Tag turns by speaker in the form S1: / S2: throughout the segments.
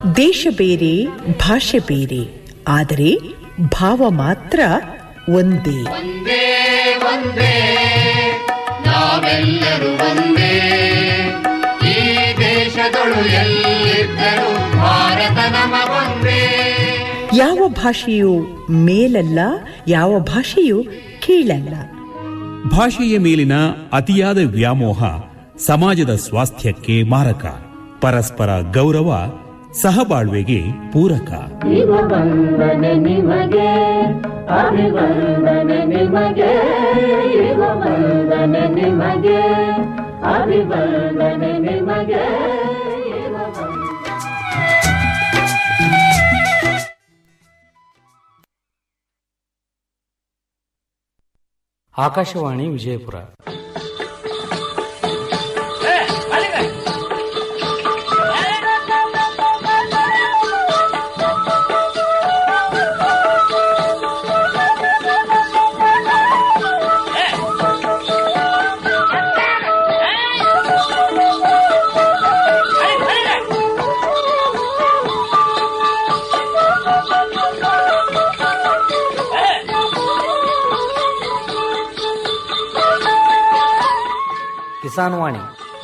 S1: ದೇಶ ಬೇರೆ ಭಾಷೆ ಬೇರೆ ಆದರೆ ಭಾವ ಮಾತ್ರ ಒಂದೇ
S2: ಒಂದೇ ಒಂದೇ ನಾವೆಲ್ಲರೂ ಒಂದೇ ಈ ದೇಶದೊಳು ಎಲ್ಲಿದ್ದರೂ ಭಾರತ ನಮಗೊಂದೇ
S1: ಯಾವ ಭಾಷೆಯು ಮೇಲಲ್ಲ ಯಾವ ಭಾಷೆಯು ಕೀಳಲ್ಲ
S3: ಭಾಷೆಯ ಮೇಲಿನ ಅತಿಯಾದ ವ್ಯಾಮೋಹ ಸಮಾಜದ ಸ್ವಾಸ್ಥ್ಯಕ್ಕೆ ಮಾರಕ ಪರಸ್ಪರ ಗೌರವ ಸಹಬಾಳ್ವೆಗೆ ಪೂರಕ
S4: ವಂದನೆ ನಿಮಗೆ ಅಭಿವಂದನೆ ನಿಮಗೆ ಇವ ವಂದನೆ ನಿಮಗೆ ಅಭಿವಂದನೆ ನಿಮಗೆ ಇವ ವಂದನೆ
S5: ಆಕಾಶವಾಣಿ ವಿಜಯಪುರ ಕಿಸಾನ್ ವಾಣಿ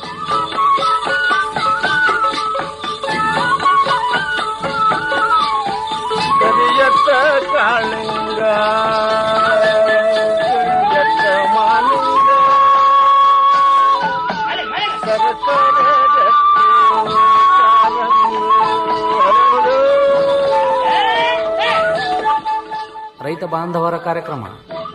S6: ಕರಿಯತ್ತ ಕಾಳಿಂಗ ಕರಿಯತ್ತ ಮಾಲಿಂಗ ಸರಸರ ಗಟ್ಟಿ ಕಾಲಂಗಿ ಹರಳು.
S5: ರೈತ ಬಾಂಧವರ ಕಾರ್ಯಕ್ರಮ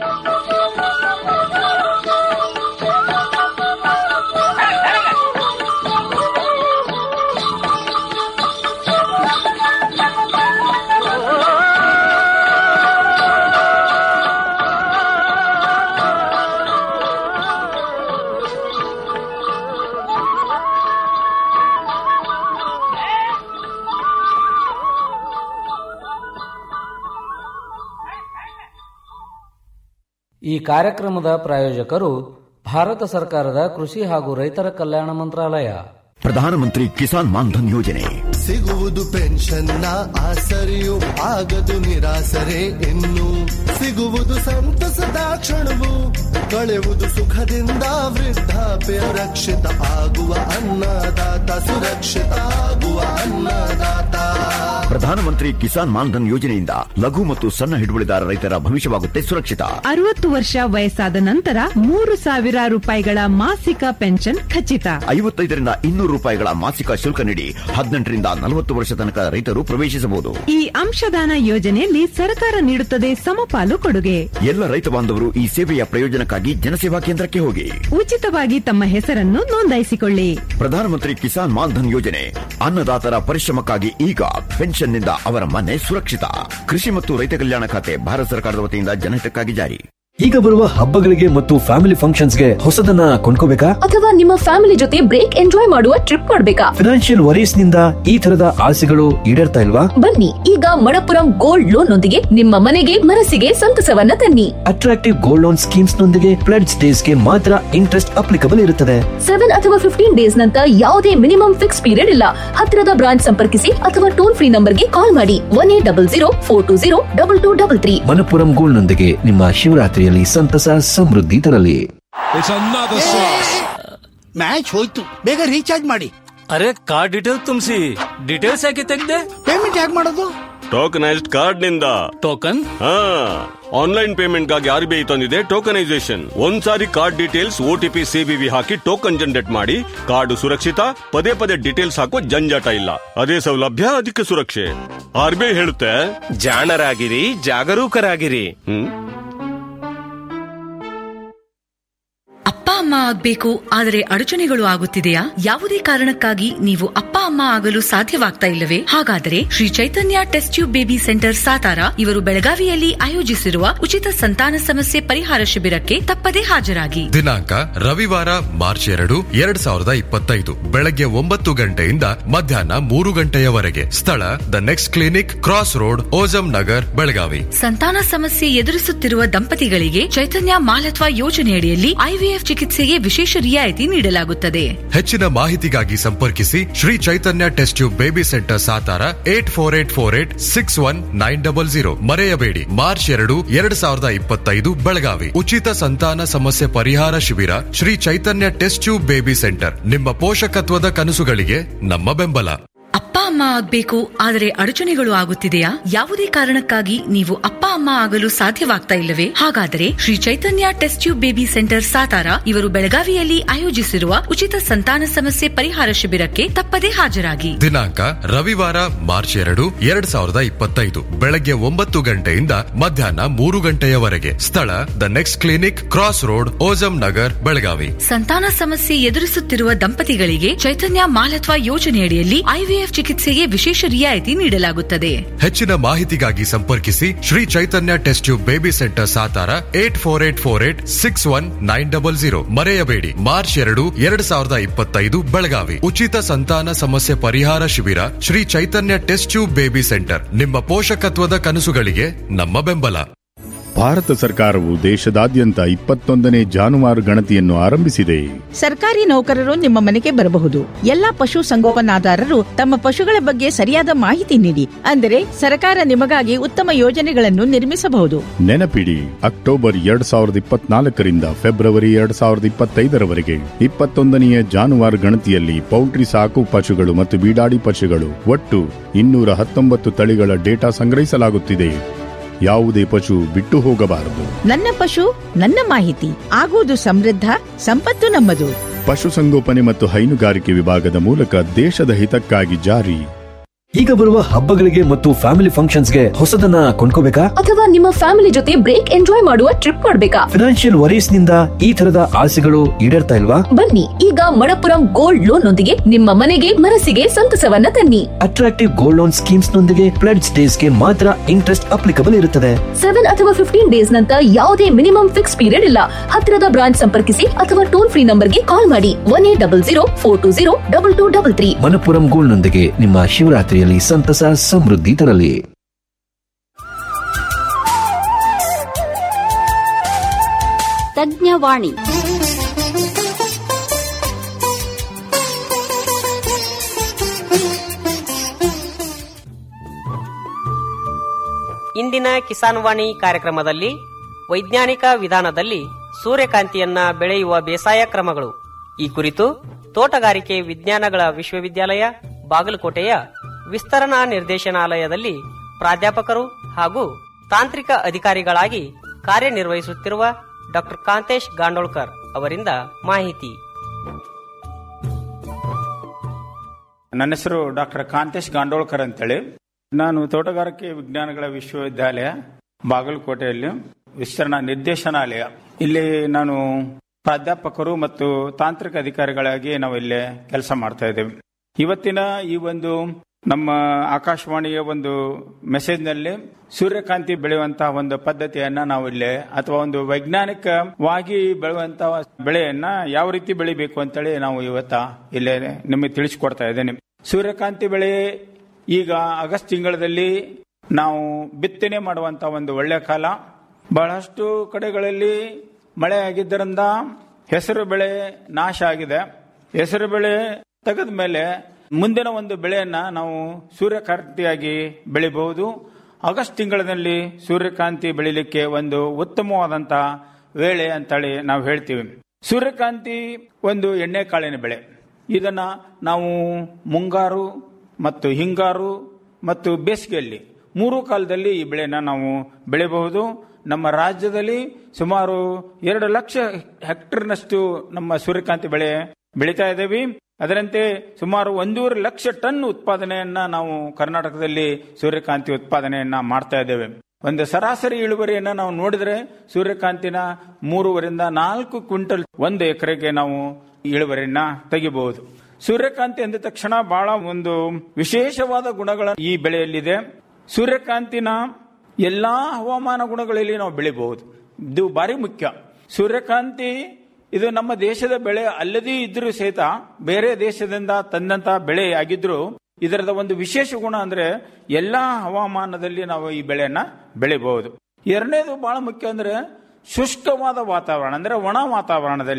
S5: ಈ ಕಾರ್ಯಕ್ರಮದ ಪ್ರಾಯೋಜಕರು ಭಾರತ ಸರ್ಕಾರದ ಕೃಷಿ ಹಾಗೂ ರೈತರ ಕಲ್ಯಾಣ ಮಂತ್ರಾಲಯ
S7: ಪ್ರಧಾನಮಂತ್ರಿ ಕಿಸಾನ್ ಮಾನ್ಧನ್ ಯೋಜನೆ
S8: ಸಿಗುವುದು ಪೆನ್ಷನ್ನ ಆಸರೆಯು ಆಗದು ನಿರಾಸರೆ ಇನ್ನು ಸಿಗುವುದು ಸಂತಸದ ಕ್ಷಣವು ಕಳೆವುದು ಸುಖದಿಂದ ವೃದ್ಧಾಪ್ಯ ರಕ್ಷಿತ ಆಗುವ ಅನ್ನದಾತ ಸುರಕ್ಷಿತ ಆಗುವ ಅನ್ನದಾತ
S7: ಪ್ರಧಾನಮಂತ್ರಿ ಕಿಸಾನ್ ಮಾನ್ಧನ್ ಯೋಜನೆಯಿಂದ ಲಘು ಮತ್ತು ಸಣ್ಣ ಹಿಡುವಳಿದಾರ ರೈತರ ಭವಿಷ್ಯವಾಗುತ್ತೆ ಸುರಕ್ಷಿತ
S9: ಅರವತ್ತು ವರ್ಷ ವಯಸ್ಸಾದ ನಂತರ ಮೂರು ಸಾವಿರ ರೂಪಾಯಿಗಳ ಮಾಸಿಕ ಪೆನ್ಷನ್ ಖಚಿತ
S7: ಐವತ್ತೈದರಿಂದ ಇನ್ನೂರು ರೂಪಾಯಿಗಳ ಮಾಸಿಕ ಶುಲ್ಕ ನೀಡಿ ಹದಿನೆಂಟರಿಂದ ನಲವತ್ತು ವರ್ಷ ತನಕ ರೈತರು ಪ್ರವೇಶಿಸಬಹುದು
S9: ಈ ಅಂಶದಾನ ಯೋಜನೆಯಲ್ಲಿ ಸರ್ಕಾರ ನೀಡುತ್ತದೆ ಸಮಪಾಲು ಕೊಡುಗೆ
S7: ಎಲ್ಲ ರೈತ ಬಾಂಧವರು ಈ ಸೇವೆಯ ಪ್ರಯೋಜನಕ್ಕಾಗಿ ಜನಸೇವಾ ಕೇಂದ್ರಕ್ಕೆ ಹೋಗಿ
S9: ಉಚಿತವಾಗಿ ತಮ್ಮ ಹೆಸರನ್ನು ನೋಂದಾಯಿಸಿಕೊಳ್ಳಿ
S7: ಪ್ರಧಾನಮಂತ್ರಿ ಕಿಸಾನ್ ಮಾನ್ಧನ್ ಯೋಜನೆ ಅನ್ನದಾತರ ಪರಿಶ್ರಮಕ್ಕಾಗಿ ಈಗ ಪೆನ್ಷನ್ನಿಂದ ಅವರ ಮನೆ ಸುರಕ್ಷಿತ ಕೃಷಿ ಮತ್ತು ರೈತ ಕಲ್ಯಾಣ ಖಾತೆ ಭಾರತ ಸರ್ಕಾರದ ವತಿಯಿಂದ ಜನಹಿತಕ್ಕಾಗಿ ಜಾರಿ
S10: ಈಗ ಬರುವ ಹಬ್ಬಗಳಿಗೆ ಮತ್ತು ಫ್ಯಾಮಿಲಿ ಫಂಕ್ಷನ್ಸ್ಗೆ ಹೊಸದನ್ನ ಕೊಂಡ್ಕೋಬೇಕಾ
S11: ಅಥವಾ ನಿಮ್ಮ ಫ್ಯಾಮಿಲಿ ಜೊತೆ ಬ್ರೇಕ್ ಎಂಜಾಯ್ ಮಾಡುವ ಟ್ರಿಪ್ ಮಾಡ್ಬೇಕಾ
S10: ಫಿನಾನ್ಷಿಯಲ್ ವರೀಸ್ ನಿಂದ ಈ ತರದ ಆಸೆಗಳು ಈಡೇರ್ತಾ ಇಲ್ವಾ
S11: ಬನ್ನಿ ಈಗ ಮಣಪುರಂ ಗೋಲ್ಡ್ ಲೋನ್ ನೊಂದಿಗೆ ನಿಮ್ಮ ಮನೆಗೆ ಮನಸ್ಸಿಗೆ ಸಂತಸವನ್ನ ತನ್ನಿ
S10: ಅಟ್ರಾಕ್ಟಿವ್ ಗೋಲ್ಡ್ ಲೋನ್ ಸ್ಕೀಮ್ಸ್ ನೊಂದಿಗೆ ಪ್ಲೆಡ್ಸ್ ಡೇಸ್ ಗೆ ಮಾತ್ರ ಇಂಟ್ರೆಸ್ಟ್ ಅಪ್ಲಿಕಬಲ್ ಇರುತ್ತದೆ
S11: ಸೆವೆನ್ ಅಥವಾ ಫಿಫ್ಟೀನ್ ಡೇಸ್ ನಂತರ ಯಾವುದೇ ಮಿನಿಮಮ್ ಫಿಕ್ಸ್ ಪೀರಿಯಡ್ ಇಲ್ಲ ಹತ್ತಿರದ ಬ್ರಾಂಚ್ ಸಂಪರ್ಕಿಸಿ ಅಥವಾ ಟೋಲ್ ಫ್ರೀ ನಂಬರ್ಗೆ ಕಾಲ್ ಮಾಡಿ one eight double zero four two zero double two double three
S10: Manappuram gold ನೊಂದಿಗೆ ನಿಮ್ಮ ಶಿವರಾತ್ರಿಯಲ್ಲಿ ಸಂತಸ ಸಮೃದ್ಧಿ ತರಲಿ
S12: ಮ್ಯಾಚ್ ಹೋಯ್ತು ಬೇಗ ರೀಚಾರ್ಜ್ ಮಾಡಿ
S13: ಅರೆ ಕಾರ್ಡ್ ಡೀಟೇಲ್ ತುಂಬಿಸಿ ಡೀಟೇಲ್ಸ್ ಯಾಕೆ ತೆಗ್ದೆ
S12: ಪೇಮೆಂಟ್ ಹೇಗೆ ಮಾಡೋದು
S14: ಟೋಕನೈಸ್ಡ್ ಕಾರ್ಡ್ ನಿಂದ
S13: ಟೋಕನ್
S14: ಹಾ ಆನ್ಲೈನ್ ಪೇಮೆಂಟ್ ಗಾಗಿ ಆರ್ ಬಿ ಐ ತಂದಿದೆ ಟೋಕನೈಸೇಷನ್ ಒಂದ್ಸಾರಿ ಕಾರ್ಡ್ ಡೀಟೇಲ್ಸ್ ಓಟಿಪಿ ಸಿಬಿವಿ ಹಾಕಿ ಟೋಕನ್ ಜನರೇಟ್ ಮಾಡಿ ಕಾರ್ಡ್ ಸುರಕ್ಷಿತ ಪದೇ ಪದೇ ಡೀಟೇಲ್ಸ್ ಹಾಕೋ ಜಂಜಾಟ ಇಲ್ಲ ಅದೇ ಸೌಲಭ್ಯ ಅದಕ್ಕೆ ಸುರಕ್ಷೆ ಆರ್ ಬಿ ಐ ಹೇಳುತ್ತೆ
S15: ಜಾಣರಾಗಿರಿ ಜಾಗರೂಕರಾಗಿರಿ
S14: ಹ್ಮ್
S16: ಅಪ್ಪ ಅಮ್ಮ ಆಗ್ಬೇಕು ಆದರೆ ಅಡಚಣೆಗಳು ಆಗುತ್ತಿದೆಯಾ ಯಾವುದೇ ಕಾರಣಕ್ಕಾಗಿ ನೀವು ಅಪ್ಪ ಅಮ್ಮ ಆಗಲು ಸಾಧ್ಯವಾಗ್ತಾ ಇಲ್ಲವೇ ಹಾಗಾದರೆ Shri Chaitanya test tube baby centre Satara ಇವರು ಬೆಳಗಾವಿಯಲ್ಲಿ ಆಯೋಜಿಸಿರುವ ಉಚಿತ ಸಂತಾನ ಸಮಸ್ಯೆ ಪರಿಹಾರ ಶಿಬಿರಕ್ಕೆ ತಪ್ಪದೇ ಹಾಜರಾಗಿ
S17: ದಿನಾಂಕ ರವಿವಾರ ಮಾರ್ಚ್ ಎರಡು ಎರಡ್ ಸಾವಿರದ ಇಪ್ಪತ್ತೈದು ಬೆಳಗ್ಗೆ ಒಂಬತ್ತು ಗಂಟೆಯಿಂದ ಮಧ್ಯಾಹ್ನ ಮೂರು ಗಂಟೆಯವರೆಗೆ ಸ್ಥಳ the next clinic cross road ಓಜಂ ನಗರ್ ಬೆಳಗಾವಿ
S16: ಸಂತಾನ ಸಮಸ್ಯೆ ಎದುರಿಸುತ್ತಿರುವ ದಂಪತಿಗಳಿಗೆ ಚೈತನ್ಯ ಮಾಲತ್ವ ಯೋಜನೆಯಡಿಯಲ್ಲಿ ಐವಿಎಫ್ ಚಿಕಿತ್ಸೆ ಚಿಕಿತ್ಸೆಗೆ ವಿಶೇಷ ರಿಯಾಯಿತಿ ನೀಡಲಾಗುತ್ತದೆ
S17: ಹೆಚ್ಚಿನ ಮಾಹಿತಿಗಾಗಿ ಸಂಪರ್ಕಿಸಿ Shri Chaitanya test tube baby centre Satara eight four eight four eight six one nine double zero ಮರೆಯಬೇಡಿ ಮಾರ್ಚ್ ಎರಡು ಎರಡ್ ಸಾವಿರದ ಇಪ್ಪತ್ತೈದು ಬೆಳಗಾವಿ ಉಚಿತ ಸಂತಾನ ಸಮಸ್ಯೆ ಪರಿಹಾರ ಶಿಬಿರ Shri Chaitanya test tube baby centre ನಿಮ್ಮ ಪೋಷಕತ್ವದ ಕನಸುಗಳಿಗೆ ನಮ್ಮ ಬೆಂಬಲ
S16: ಅಪ್ಪ ಅಮ್ಮ ಆಗ್ಬೇಕು ಆದರೆ ಅಡಚಣೆಗಳು ಆಗುತ್ತಿದೆಯಾ ಯಾವುದೇ ಕಾರಣಕ್ಕಾಗಿ ನೀವು ಅಪ್ಪ ಅಮ್ಮ ಆಗಲು ಸಾಧ್ಯವಾಗ್ತಾ ಇಲ್ಲವೇ ಹಾಗಾದರೆ Shri Chaitanya test tube baby centre Satara ಇವರು ಬೆಳಗಾವಿಯಲ್ಲಿ ಆಯೋಜಿಸಿರುವ ಉಚಿತ ಸಂತಾನ ಸಮಸ್ಯೆ ಪರಿಹಾರ ಶಿಬಿರಕ್ಕೆ ತಪ್ಪದೇ ಹಾಜರಾಗಿ
S17: ದಿನಾಂಕ ರವಿವಾರ ಮಾರ್ಚ್ ಎರಡು ಎರಡ್ ಸಾವಿರದ ಇಪ್ಪತ್ತೈದು ಬೆಳಗ್ಗೆ ಒಂಬತ್ತು ಗಂಟೆಯಿಂದ ಮಧ್ಯಾಹ್ನ ಮೂರು ಗಂಟೆಯವರೆಗೆ ಸ್ಥಳ the next clinic cross road ಓಜಂ ನಗರ್ ಬೆಳಗಾವಿ
S16: ಸಂತಾನ ಸಮಸ್ಯೆ ಎದುರಿಸುತ್ತಿರುವ ದಂಪತಿಗಳಿಗೆ ಚೈತನ್ಯ ಮಾಲತ್ವ ಯೋಜನೆಯಡಿಯಲ್ಲಿ ಐವಿಎಫ್ ಚಿಕಿತ್ಸೆಗೆ ವಿಶೇಷ ರಿಯಾಯಿತಿ ನೀಡಲಾಗುತ್ತದೆ
S17: ಹೆಚ್ಚಿನ ಮಾಹಿತಿಗಾಗಿ ಸಂಪರ್ಕಿಸಿ Shri Chaitanya test tube baby centre Satara eight four eight four eight six one nine double zero ಮರೆಯಬೇಡಿ ಮಾರ್ಚ್ ಎರಡು ಎರಡ್ ಸಾವಿರದ ಇಪ್ಪತ್ತೈದು ಬೆಳಗಾವಿ ಉಚಿತ ಸಂತಾನ ಸಮಸ್ಯೆ ಪರಿಹಾರ ಶಿಬಿರ Shri Chaitanya test tube baby centre ನಿಮ್ಮ ಪೋಷಕತ್ವದ ಕನಸುಗಳಿಗೆ ನಮ್ಮ ಬೆಂಬಲ
S18: ಭಾರತ ಸರ್ಕಾರವು ದೇಶದಾದ್ಯಂತ ಇಪ್ಪತ್ತೊಂದನೇ ಜಾನುವಾರು ಗಣತಿಯನ್ನು ಆರಂಭಿಸಿದೆ
S19: ಸರ್ಕಾರಿ ನೌಕರರು ನಿಮ್ಮ ಮನೆಗೆ ಬರಬಹುದು ಎಲ್ಲಾ ಪಶು ಸಂಗೋಪನಾದಾರರು ತಮ್ಮ ಪಶುಗಳ ಬಗ್ಗೆ ಸರಿಯಾದ ಮಾಹಿತಿ ನೀಡಿ ಅಂದರೆ ಸರ್ಕಾರ ನಿಮಗಾಗಿ ಉತ್ತಮ ಯೋಜನೆಗಳನ್ನು ನಿರ್ಮಿಸಬಹುದು
S18: ನೆನಪಿಡಿ ಅಕ್ಟೋಬರ್ ಎರಡ್ ಸಾವಿರದ ಇಪ್ಪತ್ನಾಲ್ಕರಿಂದ ಫೆಬ್ರವರಿ ಎರಡ್ ಸಾವಿರದ ಇಪ್ಪತ್ತೈದರವರೆಗೆ ಇಪ್ಪತ್ತೊಂದನೆಯ ಜಾನುವಾರು ಗಣತಿಯಲ್ಲಿ ಪೌಲ್ಟ್ರಿ ಸಾಕು ಪಶುಗಳು ಮತ್ತು ಬೀಡಾಡಿ ಪಶುಗಳು ಒಟ್ಟು ಇನ್ನೂರ ಹತ್ತೊಂಬತ್ತು ತಳಿಗಳ ಡೇಟಾ ಸಂಗ್ರಹಿಸಲಾಗುತ್ತಿದೆ ಯಾವುದೇ ಪಶು ಬಿಟ್ಟು ಹೋಗಬಾರದು
S19: ನನ್ನ ಪಶು ನನ್ನ ಮಾಹಿತಿ ಆಗುವುದು ಸಮೃದ್ಧ ಸಂಪತ್ತು ನಮ್ಮದು
S18: ಪಶುಸಂಗೋಪನೆ ಮತ್ತು ಹೈನುಗಾರಿಕೆ ವಿಭಾಗದ ಮೂಲಕ ದೇಶದ ಹಿತಕ್ಕಾಗಿ ಜಾರಿ
S10: ಈಗ ಬರುವ ಹಬ್ಬಗಳಿಗೆ ಮತ್ತು ಫ್ಯಾಮಿಲಿ ಫಂಕ್ಷನ್ಸ್ಗೆ ಹೊಸದನ್ನ ಕೊಂಡ್ಕೋಬೇಕಾ
S11: ಅಥವಾ ನಿಮ್ಮ ಫ್ಯಾಮಿಲಿ ಜೊತೆ ಬ್ರೇಕ್ ಎಂಜಾಯ್ ಮಾಡುವ ಟ್ರಿಪ್ ಮಾಡ್ಬೇಕಾ
S10: ಫಿನಾನ್ಷಿಯಲ್ ವರೀಸ್ ನಿಂದ ಈ ತರದ ಆಸೆಗಳು ಈಡೇರ್ತಾ ಇಲ್ವಾ
S11: ಬನ್ನಿ ಈಗ ಮಣಪುರಂ ಗೋಲ್ಡ್ ಲೋನ್ ನೊಂದಿಗೆ ನಿಮ್ಮ ಮನೆಗೆ ಮನಸ್ಸಿಗೆ ಸಂತಸವನ್ನ ತನ್ನಿ
S10: ಅಟ್ರಾಕ್ಟಿವ್ ಗೋಲ್ಡ್ ಲೋನ್ ಸ್ಕೀಮ್ಸ್ ನೊಂದಿಗೆ ಪ್ಲೆಡ್ಸ್ ಡೇಸ್ಗೆ ಮಾತ್ರ ಇಂಟ್ರೆಸ್ಟ್ ಅಪ್ಲಿಕಬಲ್ ಇರುತ್ತದೆ
S11: ಸೆವೆನ್ ಅಥವಾ ಫಿಫ್ಟೀನ್ ಡೇಸ್ ನಂತರ ಯಾವುದೇ ಮಿನಿಮಮ್ ಫಿಕ್ಸ್ ಪೀರಿಯಡ್ ಇಲ್ಲ ಹತ್ತಿರದ ಬ್ರಾಂಚ್ ಸಂಪರ್ಕಿಸಿ ಅಥವಾ ಟೋಲ್ ಫ್ರೀ ನಂಬರ್ಗೆ ಕಾಲ್ ಮಾಡಿ one eight double zero four two zero double two double three
S10: Manappuram gold ನೊಂದಿಗೆ ನಿಮ್ಮ ಶಿವರಾತ್ರಿಯಲ್ಲಿ ಸಂತಸ ಸಮೃದ್ಧಿ ತರಲಿ
S20: ತಜ್ಞವಾಣಿ
S21: ಇಂದಿನ ಕಿಸಾನ್ ವಾಣಿ ಕಾರ್ಯಕ್ರಮದಲ್ಲಿ ವೈಜ್ಞಾನಿಕ ವಿಧಾನದಲ್ಲಿ ಸೂರ್ಯಕಾಂತಿಯನ್ನ ಬೆಳೆಯುವ ಬೇಸಾಯ ಕ್ರಮಗಳು ಈ ಕುರಿತು ತೋಟಗಾರಿಕೆ ವಿಜ್ಞಾನಗಳ ವಿಶ್ವವಿದ್ಯಾಲಯ ಬಾಗಲಕೋಟೆಯ ವಿಸ್ತರಣಾ ನಿರ್ದೇಶನಾಲಯದಲ್ಲಿ ಪ್ರಾಧ್ಯಾಪಕರು ಹಾಗೂ ತಾಂತ್ರಿಕ ಅಧಿಕಾರಿಗಳಾಗಿ ಕಾರ್ಯನಿರ್ವಹಿಸುತ್ತಿರುವ ಡಾಕ್ಟರ್ ಕಾಂತೇಶ್ ಗಾಂಡೋಳ್ಕರ್ ಅವರಿಂದ ಮಾಹಿತಿ
S22: ನನ್ನ ಹೆಸರು ಡಾಕ್ಟರ್ ಕಾಂತೇಶ್ ಗಾಂಡೋಳ್ಕರ್ ಅಂತೇಳಿ ನಾನು ತೋಟಗಾರಿಕೆ ವಿಜ್ಞಾನಗಳ ವಿಶ್ವವಿದ್ಯಾಲಯ ಬಾಗಲಕೋಟೆಯಲ್ಲಿ ವಿಸ್ತರಣಾ ನಿರ್ದೇಶನಾಲಯ ಇಲ್ಲಿ ನಾನು ಪ್ರಾಧ್ಯಾಪಕರು ಮತ್ತು ತಾಂತ್ರಿಕ ಅಧಿಕಾರಿಗಳಾಗಿ ನಾವು ಇಲ್ಲಿ ಕೆಲಸ ಮಾಡ್ತಾ ಇದ್ದೇವೆ ಇವತ್ತಿನ ಈ ಒಂದು ನಮ್ಮ ಆಕಾಶವಾಣಿಯ ಒಂದು ಮೆಸೇಜ್ನಲ್ಲಿ ಸೂರ್ಯಕಾಂತಿ ಬೆಳೆಯುವಂತಹ ಒಂದು ಪದ್ಧತಿಯನ್ನ ನಾವು ಇಲ್ಲಿ ಅಥವಾ ಒಂದು ವೈಜ್ಞಾನಿಕವಾಗಿ ಬೆಳೆಯುವಂತಹ ಬೆಳೆಯನ್ನ ಯಾವ ರೀತಿ ಬೆಳಿಬೇಕು ಅಂತೇಳಿ ನಾವು ಇವತ್ತ ಇಲ್ಲೇ ನಿಮಗೆ ತಿಳಿಸಿಕೊಡ್ತಾ ಇದ್ದೇನೆ ಸೂರ್ಯಕಾಂತಿ ಬೆಳೆ ಈಗ ಆಗಸ್ಟ್ ತಿಂಗಳಲ್ಲಿ ನಾವು ಬಿತ್ತನೆ ಮಾಡುವಂತ ಒಂದು ಒಳ್ಳೆಯ ಕಾಲ ಬಹಳಷ್ಟು ಕಡೆಗಳಲ್ಲಿ ಮಳೆ ಆಗಿದ್ದರಿಂದ ಹೆಸರು ಬೆಳೆ ನಾಶ ಆಗಿದೆ ಹೆಸರು ಬೆಳೆ ತೆಗೆದ ಮೇಲೆ ಮುಂದಿನ ಒಂದು ಬೆಳೆಯನ್ನ ನಾವು ಸೂರ್ಯಕಾಂತಿಯಾಗಿ ಬೆಳಿಬಹುದು ಆಗಸ್ಟ್ ತಿಂಗಳಿನಲ್ಲಿ ಸೂರ್ಯಕಾಂತಿ ಬೆಳಿಲಿಕ್ಕೆ ಒಂದು ಉತ್ತಮವಾದಂತಹ ವೇಳೆ ಅಂತೇಳಿ ನಾವು ಹೇಳ್ತೀವಿ ಸೂರ್ಯಕಾಂತಿ ಒಂದು ಎಣ್ಣೆ ಕಾಳಿನ ಬೆಳೆ ಇದನ್ನ ನಾವು ಮುಂಗಾರು ಮತ್ತು ಹಿಂಗಾರು ಮತ್ತು ಬೇಸಿಗೆಯಲ್ಲಿ ಮೂರು ಕಾಲದಲ್ಲಿ ಈ ಬೆಳೆನ ನಾವು ಬೆಳೆಯಬಹುದು ನಮ್ಮ ರಾಜ್ಯದಲ್ಲಿ ಸುಮಾರು ಎರಡು ಲಕ್ಷ ಹೆಕ್ಟರ್ನಷ್ಟು ನಮ್ಮ ಸೂರ್ಯಕಾಂತಿ ಬೆಳೆ ಬೆಳೀತಾ ಇದ್ದೇವೆ ಅದರಂತೆ ಸುಮಾರು ಒಂದೂವರೆ ಲಕ್ಷ ಟನ್ ಉತ್ಪಾದನೆಯನ್ನ ನಾವು ಕರ್ನಾಟಕದಲ್ಲಿ ಸೂರ್ಯಕಾಂತಿ ಉತ್ಪಾದನೆಯನ್ನ ಮಾಡ್ತಾ ಇದ್ದೇವೆ ಒಂದು ಸರಾಸರಿ ಇಳುವರಿಯನ್ನ ನಾವು ನೋಡಿದ್ರೆ ಸೂರ್ಯಕಾಂತಿನ ಮೂರುವರಿಂದ ನಾಲ್ಕು ಕ್ವಿಂಟಲ್ ಒಂದು ಎಕರೆಗೆ ನಾವು ಇಳುವರಿಯನ್ನ ತೆಗಿಬಹುದು ಸೂರ್ಯಕಾಂತಿ ಅಂದ ತಕ್ಷಣ ಬಹಳ ಒಂದು ವಿಶೇಷವಾದ ಗುಣಗಳ ಈ ಬೆಳೆಯಲ್ಲಿದೆ ಸೂರ್ಯಕಾಂತಿನ ಎಲ್ಲಾ ಹವಾಮಾನ ಗುಣಗಳಲ್ಲಿ ನಾವು ಬೆಳಿಬಹುದು ಇದು ಭಾರಿ ಮುಖ್ಯ ಸೂರ್ಯಕಾಂತಿ ಇದು ನಮ್ಮ ದೇಶದ ಬೆಳೆ ಅಲ್ಲದೇ ಇದ್ರೂ ಸಹಿತ ಬೇರೆ ದೇಶದಿಂದ ತಂದಂತ ಬೆಳೆ ಆಗಿದ್ರು ಇದರದ ಒಂದು ವಿಶೇಷ ಗುಣ ಅಂದ್ರೆ ಎಲ್ಲಾ ಹವಾಮಾನದಲ್ಲಿ ನಾವು ಈ ಬೆಳೆಯನ್ನ ಬೆಳಿಬಹುದು ಎರಡನೇದು ಬಹಳ ಮುಖ್ಯ ಅಂದ್ರೆ ಶುಷ್ಕವಾದ ವಾತಾವರಣ ಅಂದ್ರೆ ಒಣ ವಾತಾವರಣದಲ್ಲಿ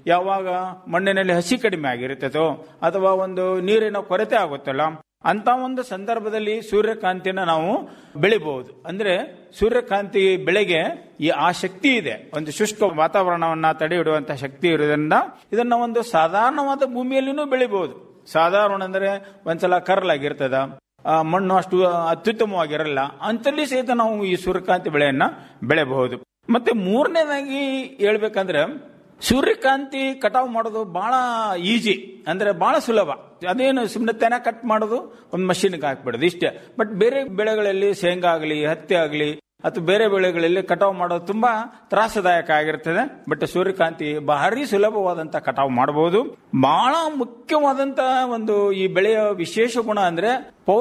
S22: ಯಾವಾಗ ಮಣ್ಣಿನಲ್ಲಿ ಹಸಿ ಕಡಿಮೆ ಆಗಿರುತ್ತದೋ ಅಥವಾ ಒಂದು ನೀರಿನ ಕೊರತೆ ಆಗುತ್ತಲ್ಲ ಅಂತ ಒಂದು ಸಂದರ್ಭದಲ್ಲಿ ಸೂರ್ಯಕಾಂತಿನ ನಾವು ಬೆಳಿಬಹುದು ಅಂದ್ರೆ ಸೂರ್ಯಕಾಂತಿ ಬೆಳೆಗೆ ಈ ಆ ಶಕ್ತಿ ಇದೆ ಒಂದು ಶುಷ್ಕ ವಾತಾವರಣವನ್ನ ತಡೆ ಹಿಡುವಂತ ಶಕ್ತಿ ಇರೋದ್ರಿಂದ ಇದನ್ನ ಒಂದು ಸಾಧಾರಣವಾದ ಭೂಮಿಯಲ್ಲಿನೂ ಬೆಳಿಬಹುದು ಸಾಧಾರಣ ಅಂದ್ರೆ ಒಂದ್ಸಲ ಕರ್ಲಾಗಿರ್ತದ ಆ ಮಣ್ಣು ಅಷ್ಟು ಅತ್ಯುತ್ತಮವಾಗಿರಲ್ಲ ಅಂತಲ್ಲಿ ಸಹಿತ ನಾವು ಈ ಸೂರ್ಯಕಾಂತಿ ಬೆಳೆಯನ್ನ ಬೆಳೆಬಹುದು ಮತ್ತೆ ಮೂರನೇದಾಗಿ ಹೇಳ್ಬೇಕಂದ್ರೆ ಸೂರ್ಯಕಾಂತಿ ಕಟಾವು ಮಾಡೋದು ಬಹಳ ಈಜಿ ಅಂದ್ರೆ ಬಹಳ ಸುಲಭ ಅದೇನು ಸುಮ್ಮನೆ ತೆನ ಕಟ್ ಮಾಡೋದು ಒಂದು ಮಷಿನ್ಗೆ ಹಾಕ್ಬಿಡೋದು ಇಷ್ಟೇ ಬಟ್ ಬೇರೆ ಬೆಳೆಗಳಲ್ಲಿ ಶೇಂಗಾ ಆಗಲಿ ಹತ್ತಿ ಆಗಲಿ ಅಥವಾ ಬೇರೆ ಬೆಳೆಗಳಲ್ಲಿ ಕಟಾವು ಮಾಡೋದು ತುಂಬಾ ತ್ರಾಸದಾಯಕ ಆಗಿರ್ತದೆ ಬಟ್ ಸೂರ್ಯಕಾಂತಿ ಭಾರಿ ಸುಲಭವಾದಂತ ಕಟಾವು ಮಾಡಬಹುದು ಬಹಳ ಮುಖ್ಯವಾದಂತಹ ಒಂದು ಈ ಬೆಳೆಯ ವಿಶೇಷ ಗುಣ ಅಂದ್ರೆ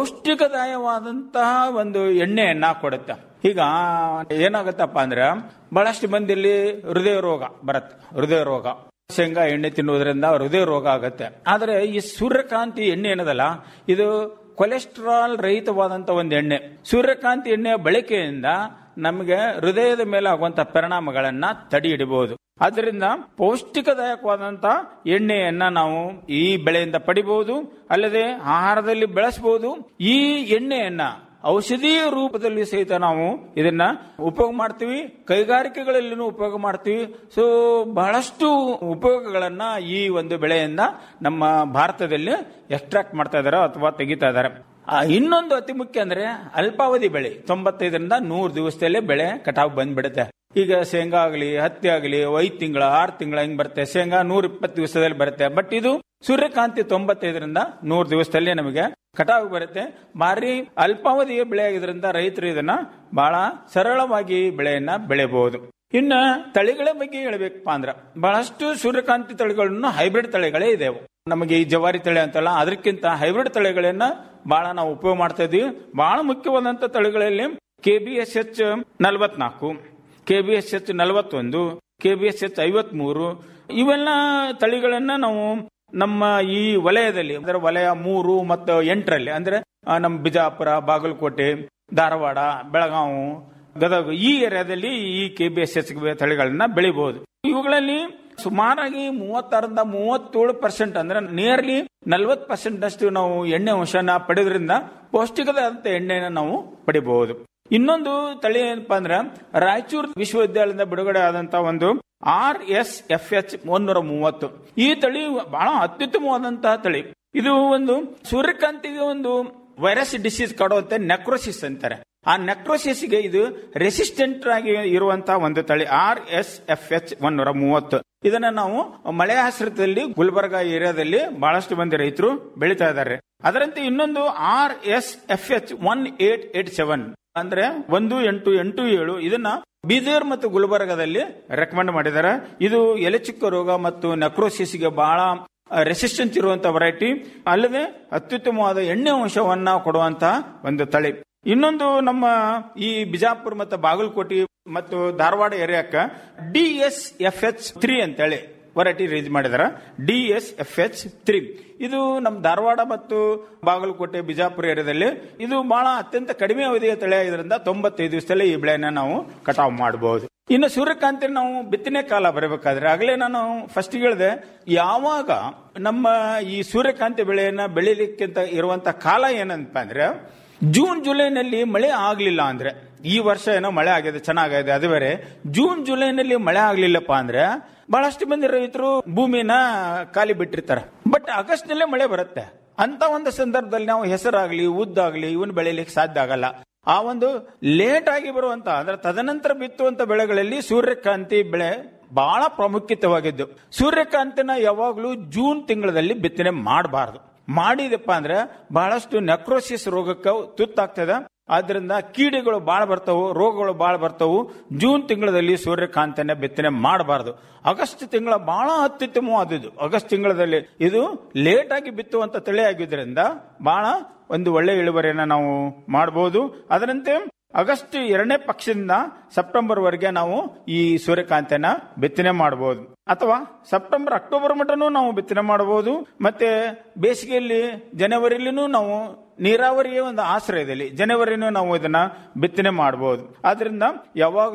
S22: ಪೌಷ್ಟಿಕದಾಯವಾದಂತಹ ಒಂದು ಎಣ್ಣೆಯನ್ನ ಕೊಡುತ್ತೆ ಈಗ ಏನಾಗುತ್ತಪ್ಪ ಅಂದ್ರೆ ಬಹಳಷ್ಟು ಮಂದಿಯಲ್ಲಿ ಹೃದಯ ರೋಗ ಬರುತ್ತೆ ಹೃದಯ ರೋಗ ಶೇಂಗಾ ಎಣ್ಣೆ ತಿನ್ನುವುದರಿಂದ ಹೃದಯ ರೋಗ ಆಗುತ್ತೆ ಆದರೆ ಈ ಸೂರ್ಯಕಾಂತಿ ಎಣ್ಣೆ ಏನದಲ್ಲ ಇದು ಕೊಲೆಸ್ಟ್ರಾಲ್ ರಹಿತವಾದಂತ ಒಂದು ಎಣ್ಣೆ ಸೂರ್ಯಕಾಂತಿ ಎಣ್ಣೆಯ ಬಳಕೆಯಿಂದ ನಮಗೆ ಹೃದಯದ ಮೇಲೆ ಆಗುವಂತ ಪರಿಣಾಮಗಳನ್ನ ತಡೆ ಹಿಡಿಬಹುದು ಆದ್ದರಿಂದ ಪೌಷ್ಟಿಕದಾಯಕವಾದಂತ ಎಣ್ಣೆಯನ್ನ ನಾವು ಈ ಬೆಳೆಯಿಂದ ಪಡಿಬಹುದು ಅಲ್ಲದೆ ಆಹಾರದಲ್ಲಿ ಬೆಳೆಸಬಹುದು ಈ ಎಣ್ಣೆಯನ್ನ ಔಷಧೀಯ ರೂಪದಲ್ಲಿ ಸಹಿತ ನಾವು ಇದನ್ನ ಉಪಯೋಗ ಮಾಡ್ತೀವಿ ಕೈಗಾರಿಕೆಗಳಲ್ಲಿನೂ ಉಪಯೋಗ ಮಾಡ್ತೀವಿ ಸೊ ಬಹಳಷ್ಟು ಉಪಯೋಗಗಳನ್ನ ಈ ಒಂದು ಬೆಳೆಯಿಂದ ನಮ್ಮ ಭಾರತದಲ್ಲಿ ಎಕ್ಸ್ಟ್ರಾಕ್ಟ್ ಮಾಡ್ತಾ ಇದಾರೆ ಅಥವಾ ತೆಗಿತಾ ಇದಾರೆ ಆ, ಇನ್ನೊಂದು ಅತಿ ಮುಖ್ಯ ಅಂದ್ರೆ ಅಲ್ಪಾವಧಿ ಬೆಳೆ ತೊಂಬತ್ತೈದರಿಂದ ನೂರು ದಿವಸದಲ್ಲೇ ಬೆಳೆ ಕಟಾವು ಬಂದ್ಬಿಡುತ್ತೆ ಈಗ ಶೇಂಗಾ ಆಗಲಿ ಹತ್ತಿ ಆಗಲಿ ಐದು ತಿಂಗಳ ಆರು ತಿಂಗಳ ಹಿಂಗ್ ಬರುತ್ತೆ ಶೇಂಗಾ ನೂರ ಇಪ್ಪತ್ತು ದಿವಸದಲ್ಲಿ ಬರುತ್ತೆ ಬಟ್ ಇದು ಸೂರ್ಯಕಾಂತಿ ತೊಂಬತ್ತೈದರಿಂದ ನೂರು ದಿವಸದಲ್ಲಿ ನಮಗೆ ಕಟಾವು ಬರುತ್ತೆ ಭಾರಿ ಅಲ್ಪಾವಧಿಯ ಬೆಳೆ ಆಗಿದ್ರಿಂದ ರೈತರು ಇದನ್ನ ಬಹಳ ಸರಳವಾಗಿ ಬೆಳೆಯನ್ನ ಬೆಳೆಯಬಹುದು ಇನ್ನ ತಳಿಗಳ ಬಗ್ಗೆ ಹೇಳ್ಬೇಕಪ್ಪ ಅಂದ್ರ ಬಹಳಷ್ಟು ಸೂರ್ಯಕಾಂತಿ ತಳಿಗಳನ್ನು ಹೈಬ್ರಿಡ್ ತಳಿಗಳೇ ಇದಾವೆ ನಮಗೆ ಈ ಜವಾರಿ ತಳಿ ಅಂತಲ್ಲ ಅದಕ್ಕಿಂತ ಹೈಬ್ರಿಡ್ ತಳಿಗಳನ್ನ ಬಹಳ ನಾವು ಉಪಯೋಗ ಮಾಡ್ತಾ ಇದೀವಿ ಬಹಳ ಮುಖ್ಯವಾದಂತ ತಳಿಗಳಲ್ಲಿ ಕೆ ಬಿ ಎಸ್ ಎಚ್ ನಲವತ್ನಾಲ್ಕು ಕೆ ಬಿ ಎಸ್ ಎಚ್ ನಲವತ್ತೊಂದು ಕೆ ಬಿ ಎಸ್ ಎಚ್ ಐವತ್ಮೂರು ಇವೆಲ್ಲ ತಳಿಗಳನ್ನ ನಾವು ನಮ್ಮ ಈ ವಲಯದಲ್ಲಿ ಅಂದ್ರೆ ವಲಯ ಮೂರು ಮತ್ತು ಎಂಟರಲ್ಲಿ ಅಂದ್ರೆ ಆ, ನಮ್ಮ ಬಿಜಾಪುರ ಬಾಗಲಕೋಟೆ ಧಾರವಾಡ ಬೆಳಗಾವಿ ಗದಗ ಈ ಏರಿಯಾದಲ್ಲಿ ಈ ಕೆ ಬಿ ಎಸ್ ಎಚ್ ತಳಿಗಳನ್ನ ಬೆಳಿಬಹುದು ಇವುಗಳಲ್ಲಿ ಸುಮಾರಾಗಿ ಮೂವತ್ತಾರರಿಂದ ಮೂವತ್ತೇಳು ಪರ್ಸೆಂಟ್ ಅಂದ್ರೆ ನಿಯರ್ಲಿ ನಲ್ವತ್ ಪರ್ಸೆಂಟ್ ಅಷ್ಟು ನಾವು ಎಣ್ಣೆ ಅಂಶನ ಪಡೆಯೋದ್ರಿಂದ ಪೌಷ್ಟಿಕದಾದಂತ ಎಣ್ಣೆನ ನಾವು ಪಡಿಬಹುದು ಇನ್ನೊಂದು ತಳಿ ಏನಪ್ಪಾ ಅಂದ್ರೆ ರಾಯಚೂರು ವಿಶ್ವವಿದ್ಯಾಲಯದಿಂದ ಬಿಡುಗಡೆ ಆದಂತ ಒಂದು ಆರ್ ಎಸ್ ಎಫ್ ಎಚ್ ಒಂದೂರ ಮೂವತ್ತು ಈ ತಳಿ ಬಹಳ ಅತ್ಯುತ್ತಮವಾದಂತಹ ತಳಿ ಇದು ಒಂದು ಸೂರ್ಯಕಾಂತಿಗೆ ಒಂದು ವೈರಸ್ ಡಿಸೀಸ್ ಕಾಡುವಂತೆ ನೆಕ್ರೋಸಿಸ್ ಅಂತಾರೆ ಆ ನೆಕ್ರೋಸಿಸ್ಗೆ ಇದು ರೆಸಿಸ್ಟೆಂಟ್ ಆಗಿ ಇರುವಂತಹ ಒಂದು ತಳಿ ಆರ್ ಎಸ್ ಎಫ್ ಎಚ್ ಒಂದೂರ ಮೂವತ್ತು ಇದನ್ನ ನಾವು ಮಳೆ ಆಶ್ರಿತದಲ್ಲಿ ಗುಲ್ಬರ್ಗ ಏರಿಯಾದಲ್ಲಿ ಬಹಳಷ್ಟು ಮಂದಿ ರೈತರು ಬೆಳೀತಾ ಇದ್ದಾರೆ ಅದರಂತೆ ಇನ್ನೊಂದು R S F H one eight eight seven ಅಂದ್ರೆ ಒಂದು ಎಂಟು ಎಂಟು ಏಳು ಇದನ್ನ ಬೀದರ್ ಮತ್ತು ಗುಲ್ಬರ್ಗದಲ್ಲಿ ರೆಕಮೆಂಡ್ ಮಾಡಿದ್ದಾರೆ ಇದು ಎಲೆಚುಕ್ಕ ರೋಗ ಮತ್ತು ನೆಕ್ರೋಸಿಸ್ಗೆ ಬಹಳ ರೆಸಿಸ್ಟೆನ್ಸ್ ಇರುವಂತಹ ವೆರೈಟಿ ಅಲ್ಲದೆ ಅತ್ಯುತ್ತಮವಾದ ಎಣ್ಣೆ ಅಂಶವನ್ನ ಕೊಡುವಂತಹ ಒಂದು ತಳಿ ಇನ್ನೊಂದು ನಮ್ಮ ಈ ಬಿಜಾಪುರ ಮತ್ತು ಬಾಗಲಕೋಟೆ ಮತ್ತು ಧಾರವಾಡ ಏರಿಯಾಕ್ಕ D S F H three ಅಂತೇಳಿ ವೆರೈಟಿ ರಿಲೀಸ್ ಮಾಡಿದಾರ D S F H three ಇದು ನಮ್ಮ ಧಾರವಾಡ ಮತ್ತು ಬಾಗಲಕೋಟೆ ಬಿಜಾಪುರ ಏರಿಯಾದಲ್ಲಿ ಇದು ಬಹಳ ಅತ್ಯಂತ ಕಡಿಮೆ ಅವಧಿಯ ತಳಿ ಆಗಿದ್ರಿಂದ ತೊಂಬತ್ತೈದು ದಿವಸದಲ್ಲಿ ಈ ಬೆಳೆಯನ್ನ ನಾವು ಕಟಾವು ಮಾಡಬಹುದು ಇನ್ನು ಸೂರ್ಯಕಾಂತಿ ನಾವು ಬಿತ್ತನೆ ಕಾಲ ಬರಬೇಕಾದ್ರೆ ಆಗಲೇ ನಾನು ಫಸ್ಟ್ ಹೇಳಿದೆ ಯಾವಾಗ ನಮ್ಮ ಈ ಸೂರ್ಯಕಾಂತಿ ಬೆಳೆಯನ್ನ ಬೆಳಿಲಿಕ್ಕಿಂತ ಇರುವಂತ ಕಾಲ ಏನಂತ ಅಂದ್ರೆ ಜೂನ್ ಜುಲೈನಲ್ಲಿ ಮಳೆ ಆಗ್ಲಿಲ್ಲ ಅಂದ್ರೆ ಈ ವರ್ಷ ಏನೋ ಮಳೆ ಆಗಿದೆ ಚೆನ್ನಾಗಿದೆ ಅದು ಬೇರೆ ಜೂನ್ ಜುಲೈನಲ್ಲಿ ಮಳೆ ಆಗ್ಲಿಲ್ಲಪ್ಪ ಅಂದ್ರೆ ಬಹಳಷ್ಟು ಮಂದಿ ರೈತರು ಭೂಮಿನ ಖಾಲಿ ಬಿಟ್ಟಿರ್ತಾರೆ ಬಟ್ ಆಗಸ್ಟ್ ನಲ್ಲೇ ಮಳೆ ಬರುತ್ತೆ ಅಂತ ಒಂದು ಸಂದರ್ಭದಲ್ಲಿ ನಾವು ಹೆಸರಾಗ್ಲಿ ಉದ್ದಾಗ್ಲಿ ಇವನ್ ಬೆಳಿಲಿಕ್ಕೆ ಸಾಧ್ಯ ಆಗಲ್ಲ ಆ ಒಂದು ಲೇಟ್ ಆಗಿ ಬರುವಂತ ಅಂದ್ರೆ ತದನಂತರ ಬಿತ್ತುವಂತ ಬೆಳೆಗಳಲ್ಲಿ ಸೂರ್ಯಕಾಂತಿ ಬೆಳೆ ಬಹಳ ಪ್ರಾಮುಖ್ಯತವಾಗಿದ್ದು ಸೂರ್ಯಕಾಂತಿನ ಯಾವಾಗಲೂ ಜೂನ್ ತಿಂಗಳಲ್ಲಿ ಬಿತ್ತನೆ ಮಾಡಬಾರದು ಮಾಡಿದಪ್ಪ ಅಂದ್ರೆ ಬಹಳಷ್ಟು ನೆಕ್ರೋಸಿಸ್ ರೋಗಕ್ಕೆ ತುತ್ತಾಗ್ತದೆ ಆದ್ರಿಂದ ಕೀಡೆಗಳು ಬಾಳ ಬರ್ತಾವು ರೋಗಗಳು ಬಾಳ ಬರ್ತಾವು ಜೂನ್ ತಿಂಗಳಲ್ಲಿ ಸೂರ್ಯಕಾಂತಿನ ಬಿತ್ತನೆ ಮಾಡಬಾರದು ಆಗಸ್ಟ್ ತಿಂಗಳ ಬಹಳ ಅತ್ಯುತ್ತಮವಾದದ್ದು ಆಗಸ್ಟ್ ತಿಂಗಳಲ್ಲಿ ಇದು ಲೇಟ್ ಆಗಿ ಬಿತ್ತುವಂತ ತಳಿ ಆಗಿದ್ರಿಂದ ಬಹಳ ಒಂದು ಒಳ್ಳೆ ಇಳುವರಿಯನ್ನ ನಾವು ಮಾಡಬಹುದು ಅದರಂತೆ ಆಗಸ್ಟ್ ಎರಡನೇ ಪಕ್ಷದಿಂದ ಸೆಪ್ಟೆಂಬರ್ ವರೆಗೆ ನಾವು ಈ ಸೂರ್ಯಕಾಂತಿಯನ್ನ ಬಿತ್ತನೆ ಮಾಡಬಹುದು ಅಥವಾ ಸೆಪ್ಟೆಂಬರ್ ಅಕ್ಟೋಬರ್ ಮಟನೂ ನಾವು ಬಿತ್ತನೆ ಮಾಡಬಹುದು ಮತ್ತೆ ಬೇಸಿಗೆಯಲ್ಲಿ ಜನವರಿಲಿನೂ ನಾವು ನೀರಾವರಿಯ ಒಂದು ಆಶ್ರಯದಲ್ಲಿ ಜನವರಿನೂ ನಾವು ಇದನ್ನ ಬಿತ್ತನೆ ಮಾಡಬಹುದು ಆದ್ರಿಂದ ಯಾವಾಗಲೂ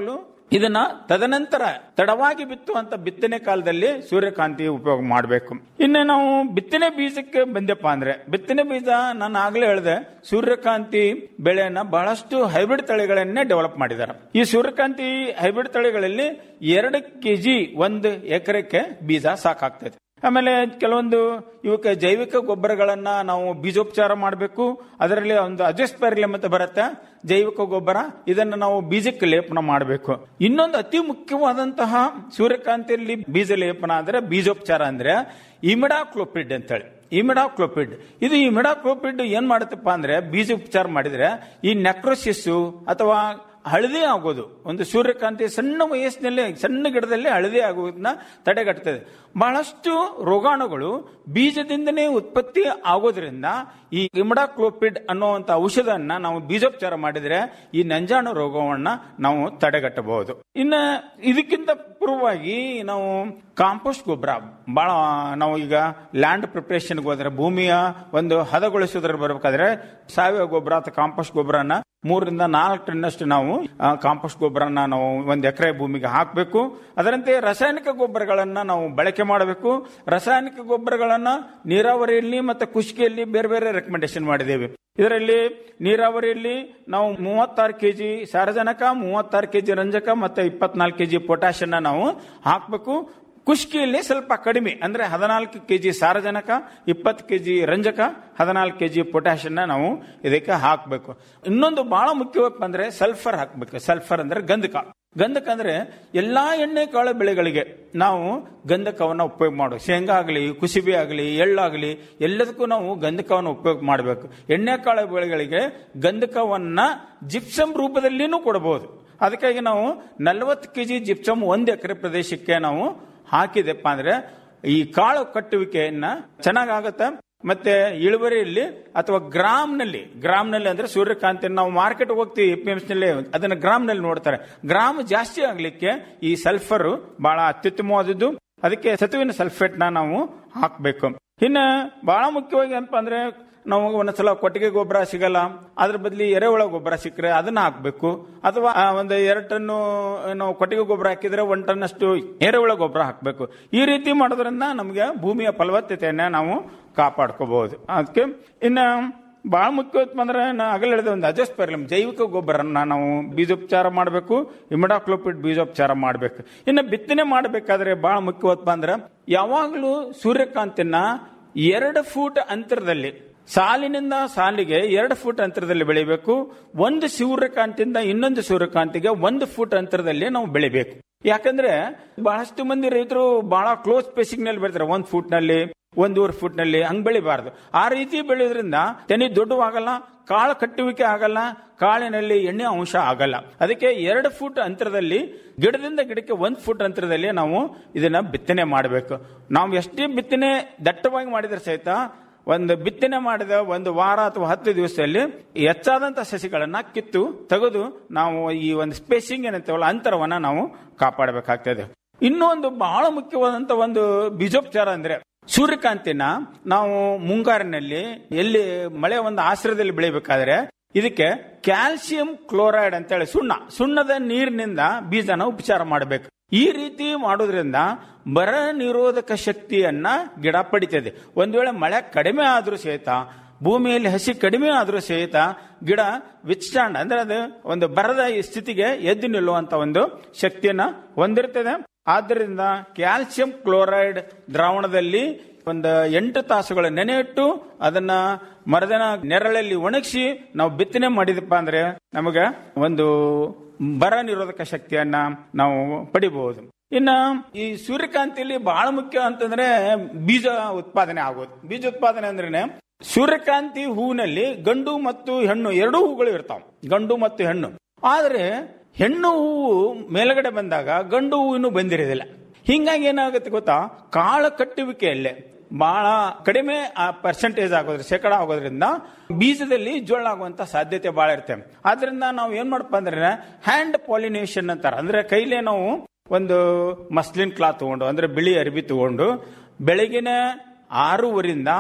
S22: ಇದನ್ನ ತದನಂತರ ತಡವಾಗಿ ಬಿತ್ತುವಂತ ಬಿತ್ತನೆ ಕಾಲದಲ್ಲಿ ಸೂರ್ಯಕಾಂತಿ ಉಪಯೋಗ ಮಾಡಬೇಕು ಇನ್ನು ನಾವು ಬಿತ್ತನೆ ಬೀಜಕ್ಕೆ ಬಂದೆಪ್ಪ ಅಂದ್ರೆ ಬಿತ್ತನೆ ಬೀಜ ನಾನು ಆಗ್ಲೇ ಹೇಳಿದೆ ಸೂರ್ಯಕಾಂತಿ ಬೆಳೆಯನ್ನ ಬಹಳಷ್ಟು ಹೈಬ್ರಿಡ್ ತಳಿಗಳನ್ನೇ ಡೆವಲಪ್ ಮಾಡಿದ್ದಾರೆ ಈ ಸೂರ್ಯಕಾಂತಿ ಹೈಬ್ರಿಡ್ ತಳಿಗಳಲ್ಲಿ ಎರಡು ಕೆಜಿ ಒಂದು ಎಕರೆಕ್ಕೆ ಬೀಜ ಸಾಕಾಗ್ತದೆ ಆಮೇಲೆ ಕೆಲವೊಂದು ಇವಕ್ಕೆ ಜೈವಿಕ ಗೊಬ್ಬರಗಳನ್ನ ನಾವು ಬೀಜೋಪಚಾರ ಮಾಡಬೇಕು ಅದರಲ್ಲಿ ಒಂದು ಅಜಸ್ಪೆರ್ಲಿಯಂ ಅಂತ ಬರುತ್ತೆ ಜೈವಿಕ ಗೊಬ್ಬರ ಇದನ್ನು ನಾವು ಬೀಜಕ್ಕೆ ಲೇಪನ ಮಾಡಬೇಕು ಇನ್ನೊಂದು ಅತಿ ಮುಖ್ಯವಾದಂತಹ ಸೂರ್ಯಕಾಂತಿಯಲ್ಲಿ ಬೀಜ ಲೇಪನ ಅಂದ್ರೆ ಬೀಜೋಪಚಾರ ಅಂದ್ರೆ ಇಮಿಡಾಕ್ಲೋಪಿಡ್ ಅಂತೇಳಿ ಇಮಿಡಾಕ್ಲೋಪಿಡ್ ಇದು ಇಮಿಡಾಕ್ಲೋಪಿಡ್ ಏನ್ ಮಾಡುತ್ತಪ್ಪ ಅಂದ್ರೆ ಬೀಜ ಉಪಚಾರ ಮಾಡಿದ್ರೆ ಈ ನೆಕ್ರೋಸಿಸ್ ಅಥವಾ ಹಳದಿ ಆಗೋದು ಒಂದು ಸೂರ್ಯಕಾಂತಿ ಸಣ್ಣ ವಯಸ್ಸಿನಲ್ಲಿ ಸಣ್ಣ ಗಿಡದಲ್ಲಿ ಹಳದಿ ಆಗೋದನ್ನ ತಡೆಗಟ್ಟುತ್ತದೆ ಬಹಳಷ್ಟು ರೋಗಾಣುಗಳು ಬೀಜದಿಂದನೇ ಉತ್ಪತ್ತಿ ಆಗೋದ್ರಿಂದ ಈ ಇಮಡಾಕ್ಲೋಪಿಡ್ ಅನ್ನುವಂತ ಔಷಧವನ್ನ ನಾವು ಬೀಜೋಪಚಾರ ಮಾಡಿದ್ರೆ ಈ ನಂಜಾಣು ರೋಗವನ್ನ ನಾವು ತಡೆಗಟ್ಟಬಹುದು ಇನ್ನ ಇದಕ್ಕಿಂತ ಪೂರ್ವವಾಗಿ ನಾವು ಕಾಂಪೋಸ್ಟ್ ಗೊಬ್ಬರ ಬಹಳ ನಾವು ಈಗ ಲ್ಯಾಂಡ್ ಪ್ರಿಪರೇಷನ್ಗೆ ಹೋದ್ರೆ ಭೂಮಿಯ ಒಂದು ಹದಗೊಳಿಸೋದ್ರ ಬರ್ಬೇಕಾದ್ರೆ ಸಾವಯವ ಗೊಬ್ಬರ ಅಥವಾ ಕಾಂಪೋಸ್ಟ್ ಗೊಬ್ಬರನ ಮೂರರಿಂದ ನಾಲ್ಕು ಟನ್ನಷ್ಟು ನಾವು ಆ, ಕಾಂಪೋಸ್ಟ್ ಗೊಬ್ಬರನ ನಾವು ಒಂದು ಎಕರೆ ಭೂಮಿಗೆ ಹಾಕಬೇಕು ಅದರಂತೆ ರಾಸಾಯನಿಕ ಗೊಬ್ಬರಗಳನ್ನ ನಾವು ಬಳಕೆ ಮಾಡಬೇಕು ರಾಸಾಯನಿಕ ಗೊಬ್ಬರಗಳನ್ನ ನೀರಾವರಿಯಲ್ಲಿ ಮತ್ತು ಕೃಷಿಯಲ್ಲಿ ಬೇರೆ ಬೇರೆ ರೆಕಮೆಂಡೇಶನ್ ಮಾಡಿದ್ದೇವೆ ಇದರಲ್ಲಿ ನೀರಾವರಿಯಲ್ಲಿ ನಾವು ಮೂವತ್ತಾರು ಕೆಜಿ ಸಾರಜನಕ ಮೂವತ್ತಾರು ಕೆಜಿ ರಂಜಕ ಮತ್ತೆ ಇಪ್ಪತ್ನಾಲ್ಕು ಕೆಜಿ ಪೊಟ್ಯಾಷನ್ನ ನಾವು ಹಾಕಬೇಕು ಕುಷ್ಕಿಯಲ್ಲಿ ಸ್ವಲ್ಪ ಕಡಿಮೆ ಅಂದ್ರೆ ಹದಿನಾಲ್ಕು ಕೆಜಿ ಸಾರಜನಕ ಇಪ್ಪತ್ತು ಕೆಜಿ ರಂಜಕ ಹದಿನಾಲ್ಕು ಕೆಜಿ ಪೊಟ್ಯಾಷನ್ನ ನಾವು ಇದಕ್ಕೆ ಹಾಕಬೇಕು ಇನ್ನೊಂದು ಬಹಳ ಮುಖ್ಯವಾಗಿ ಅಂದ್ರೆ ಸಲ್ಫರ್ ಹಾಕಬೇಕು ಸಲ್ಫರ್ ಅಂದ್ರೆ ಗಂಧಕ ಗಂಧಕ ಅಂದ್ರೆ ಎಲ್ಲಾ ಎಣ್ಣೆ ಕಾಳು ಬೆಳೆಗಳಿಗೆ ನಾವು ಗಂಧಕವನ್ನ ಉಪಯೋಗ ಮಾಡು ಶೇಂಗಾ ಆಗಲಿ ಕುಸಿಬಿ ಆಗಲಿ ಎಳ್ಳಾಗಲಿ ಎಲ್ಲದಕ್ಕೂ ನಾವು ಗಂಧಕವನ್ನು ಉಪಯೋಗ ಮಾಡಬೇಕು ಎಣ್ಣೆ ಕಾಳು ಬೆಳೆಗಳಿಗೆ ಗಂಧಕವನ್ನ ಜಿಪ್ಸಮ್ ರೂಪದಲ್ಲಿನೂ ಕೊಡಬಹುದು ಅದಕ್ಕಾಗಿ ನಾವು ನಲವತ್ತು ಕೆಜಿ ಜಿಪ್ಸಮ್ ಒಂದು ಎಕರೆ ಪ್ರದೇಶಕ್ಕೆ ನಾವು ಹಾಕಿದೆಪ್ಪ ಅಂದ್ರೆ ಈ ಕಾಳು ಕಟ್ಟುವಿಕೆಯನ್ನ ಚೆನ್ನಾಗಾಗತ್ತೆ ಮತ್ತೆ ಇಳುವರಿಯಲ್ಲಿ ಅಥವಾ ಗ್ರಾಮ್ನಲ್ಲಿ ಗ್ರಾಮ್ನಲ್ಲಿ ಅಂದ್ರೆ ಸೂರ್ಯಕಾಂತಿ ನಾವು ಮಾರ್ಕೆಟ್ ಹೋಗ್ತೀವಿ ಎ ಪಿ ನಲ್ಲಿ ಅದನ್ನ ಗ್ರಾಮ್ನಲ್ಲಿ ನೋಡ್ತಾರೆ ಗ್ರಾಮ್ ಜಾಸ್ತಿ ಆಗ್ಲಿಕ್ಕೆ ಈ ಸಲ್ಫರ್ ಬಹಳ ಅತ್ಯುತ್ತಮವಾದದ್ದು ಅದಕ್ಕೆ ಸತುವಿನ ಸಲ್ಫೇಟ್ ನ ನಾವು ಹಾಕಬೇಕು ಇನ್ನ ಬಹಳ ಮುಖ್ಯವಾಗಿ ಏನಪ್ಪಾ ಅಂದ್ರೆ ನಾವು ಒಂದೊಂದ್ಸಲ ಕೊಟ್ಟಿಗೆ ಗೊಬ್ಬರ ಸಿಗಲ್ಲ ಅದ್ರ ಬದಲಿ ಎರೆಹುಳ ಗೊಬ್ಬರ ಸಿಕ್ಕರೆ ಅದನ್ನ ಹಾಕ್ಬೇಕು ಅಥವಾ ಆ, ಒಂದು ಎರಡು ಟನ್ನು ನಾವು ಕೊಟ್ಟಿಗೆ ಗೊಬ್ಬರ ಹಾಕಿದ್ರೆ ಒಂದ್ ಟನ್ ಅಷ್ಟು ಎರೆಹುಳ ಗೊಬ್ಬರ ಹಾಕಬೇಕು ಈ ರೀತಿ ಮಾಡೋದ್ರಿಂದ ನಮಗೆ ಭೂಮಿಯ ಫಲವತ್ತತೆಯನ್ನ ನಾವು ಕಾಪಾಡ್ಕೋಬಹುದು ಅದಕ್ಕೆ ಇನ್ನ ಬಹಳ ಮುಖ್ಯವಾದ ಅಂದ್ರೆ ನಾ ಆಗಲೇ ಹೇಳಿದೆ ಒಂದು ಅಜಸ್ಪೆರ್ಲಮ್ ಜೈವಿಕ ಗೊಬ್ಬರನ್ನ ನಾವು ಬೀಜೋಪಚಾರ ಮಾಡಬೇಕು ಇಮಿಡಾಕ್ಲೋಪಿಡ್ ಬೀಜೋಪಚಾರ ಮಾಡಬೇಕು ಇನ್ನು ಬಿತ್ತನೆ ಮಾಡಬೇಕಾದ್ರೆ ಬಹಳ ಮುಖ್ಯವಾದ ಅಂದ್ರೆ ಯಾವಾಗಲೂ ಸೂರ್ಯಕಾಂತಿನ ಎರಡು ಫೂಟ್ ಅಂತರದಲ್ಲಿ ಸಾಲಿನಿಂದ ಸಾಲಿಗೆ ಎರಡು ಫೂಟ್ ಅಂತರದಲ್ಲಿ ಬೆಳಿಬೇಕು ಒಂದು ಸೂರ್ಯಕಾಂತಿಯಿಂದ ಇನ್ನೊಂದು ಸೂರ್ಯಕಾಂತಿಗೆ ಒಂದು ಫೂಟ್ ಅಂತರದಲ್ಲಿ ನಾವು ಬೆಳಿಬೇಕು ಯಾಕಂದ್ರೆ ಬಹಳಷ್ಟು ಮಂದಿ ರೈತರು ಬಹಳ ಕ್ಲೋಸ್ ಸ್ಪೇಸಿಂಗ್ ನಲ್ಲಿ ಬೆಳಿತಾರೆ ಒಂದ್ ಫೂಟ್ ನಲ್ಲಿ ಒಂದೂವರೆ ಫೂಟ್ ನಲ್ಲಿ ಹಂಗ್ ಬೆಳಿಬಾರ್ದು ಆ ರೀತಿ ಬೆಳೆಯೋದ್ರಿಂದ ತೆನಿ ದೊಡ್ಡವಾಗಲ್ಲ ಕಾಳು ಕಟ್ಟುವಿಕೆ ಆಗಲ್ಲ ಕಾಳಿನಲ್ಲಿ ಎಣ್ಣೆ ಅಂಶ ಆಗಲ್ಲ ಅದಕ್ಕೆ ಎರಡು ಫೂಟ್ ಅಂತರದಲ್ಲಿ ಗಿಡದಿಂದ ಗಿಡಕ್ಕೆ ಒಂದ್ ಫೂಟ್ ಅಂತರದಲ್ಲಿ ನಾವು ಇದನ್ನ ಬಿತ್ತನೆ ಮಾಡಬೇಕು ನಾವು ಎಷ್ಟೇ ಬಿತ್ತನೆ ದಟ್ಟವಾಗಿ ಮಾಡಿದ್ರೆ ಸಹಿತ ಒಂದು ಬಿತ್ತನೆ ಮಾಡಿದ ಒಂದು ವಾರ ಅಥವಾ ಹತ್ತು ದಿವಸದಲ್ಲಿ ಹೆಚ್ಚಾದಂತ ಸಸಿಗಳನ್ನ ಕಿತ್ತು ತೆಗೆದು ನಾವು ಈ ಒಂದು ಸ್ಪೇಸಿಂಗ್ ಏನಂತೇವಲ್ಲ ಅಂತರವನ್ನ ನಾವು ಕಾಪಾಡಬೇಕಾಗ್ತದೆ ಇನ್ನೊಂದು ಬಹಳ ಮುಖ್ಯವಾದಂತ ಒಂದು ಬೀಜೋಪಚಾರ ಅಂದ್ರೆ ಸೂರ್ಯಕಾಂತಿನ ನಾವು ಮುಂಗಾರಿನಲ್ಲಿ ಎಲ್ಲಿ ಮಳೆ ಒಂದು ಆಶ್ರಯದಲ್ಲಿ ಬೆಳಿಬೇಕಾದ್ರೆ ಇದಕ್ಕೆ ಕ್ಯಾಲ್ಸಿಯಂ ಕ್ಲೋರೈಡ್ ಅಂತೇಳಿ ಸುಣ್ಣ ಸುಣ್ಣದ ನೀರಿನಿಂದ ಬೀಜನ ಉಪಚಾರ ಮಾಡಬೇಕು ಈ ರೀತಿ ಮಾಡೋದ್ರಿಂದ ಬರ ನಿರೋಧಕ ಶಕ್ತಿಯನ್ನ ಗಿಡ ಪಡಿತದೆ ಒಂದ್ ವೇಳೆ ಮಳೆ ಕಡಿಮೆ ಆದ್ರೂ ಸಹಿತ ಭೂಮಿಯಲ್ಲಿ ಹಸಿ ಕಡಿಮೆ ಆದ್ರೂ ಸಹಿತ ಗಿಡ ವಿಚ್ಸ್ಟ್ಯಾಂಡ್ ಅಂದ್ರೆ ಅದು ಒಂದು ಬರದ ಈ ಸ್ಥಿತಿಗೆ ಎದ್ದು ನಿಲ್ಲುವಂತ ಒಂದು ಶಕ್ತಿಯನ್ನ ಹೊಂದಿರ್ತದೆ ಆದ್ದರಿಂದ ಕ್ಯಾಲ್ಸಿಯಂ ಕ್ಲೋರೈಡ್ ದ್ರಾವಣದಲ್ಲಿ ಒಂದು ಎಂಟು ತಾಸುಗಳ ನೆನೆ ಇಟ್ಟು ಅದನ್ನ ಮರದಿನ ನೆರಳಲ್ಲಿ ಒಣಗಿಸಿ ನಾವು ಬಿತ್ತನೆ ಮಾಡಿದಪ್ಪ ಅಂದ್ರೆ ನಮಗೆ ಒಂದು ಬರ ನಿರೋಧಕ ಶಕ್ತಿಯನ್ನ ನಾವು ಪಡಿಬಹುದು ಇನ್ನ ಈ ಸೂರ್ಯಕಾಂತಿಯಲ್ಲಿ ಬಹಳ ಮುಖ್ಯ ಅಂತಂದ್ರೆ ಬೀಜ ಉತ್ಪಾದನೆ ಆಗೋದು ಬೀಜ ಉತ್ಪಾದನೆ ಅಂದ್ರೇನೆ ಸೂರ್ಯಕಾಂತಿ ಹೂವಿನಲ್ಲಿ ಗಂಡು ಮತ್ತು ಹೆಣ್ಣು ಎರಡೂ ಹೂಗಳು ಇರ್ತಾವ ಗಂಡು ಮತ್ತು ಹೆಣ್ಣು ಆದ್ರೆ ಹೆಣ್ಣು ಹೂವು ಮೇಲ್ಗಡೆ ಬಂದಾಗ ಗಂಡು ಹೂವು ಇನ್ನೂ ಬಂದಿರೋದಿಲ್ಲ ಹಿಂಗಾಗಿ ಏನಾಗುತ್ತೆ ಗೊತ್ತಾ ಕಾಳು ಕಟ್ಟುವಿಕೆಯಲ್ಲೇ ಬಹಳ ಕಡಿಮೆ ಪರ್ಸೆಂಟೇಜ್ ಆಗೋದ್ರ ಶೇಕಡ ಆಗೋದ್ರಿಂದ ಬೀಜದಲ್ಲಿ ಜೋಳ ಆಗುವಂತ ಸಾಧ್ಯತೆ ಬಹಳ ಇರುತ್ತೆ ಆದ್ರಿಂದ ನಾವು ಏನ್ ಮಾಡಪ್ಪ ಅಂದ್ರೆ ಹ್ಯಾಂಡ್ ಪಾಲಿನೇಷನ್ ಅಂತಾರ ಅಂದ್ರೆ ಕೈಲೇ ನಾವು ಒಂದು ಮಸ್ಲಿನ್ ಕ್ಲಾತ್ ತಗೊಂಡು ಅಂದ್ರೆ ಬಿಳಿ ಅರಿಬಿ ತಗೊಂಡು ಬೆಳಗಿನ ಆರೂವರಿಂದ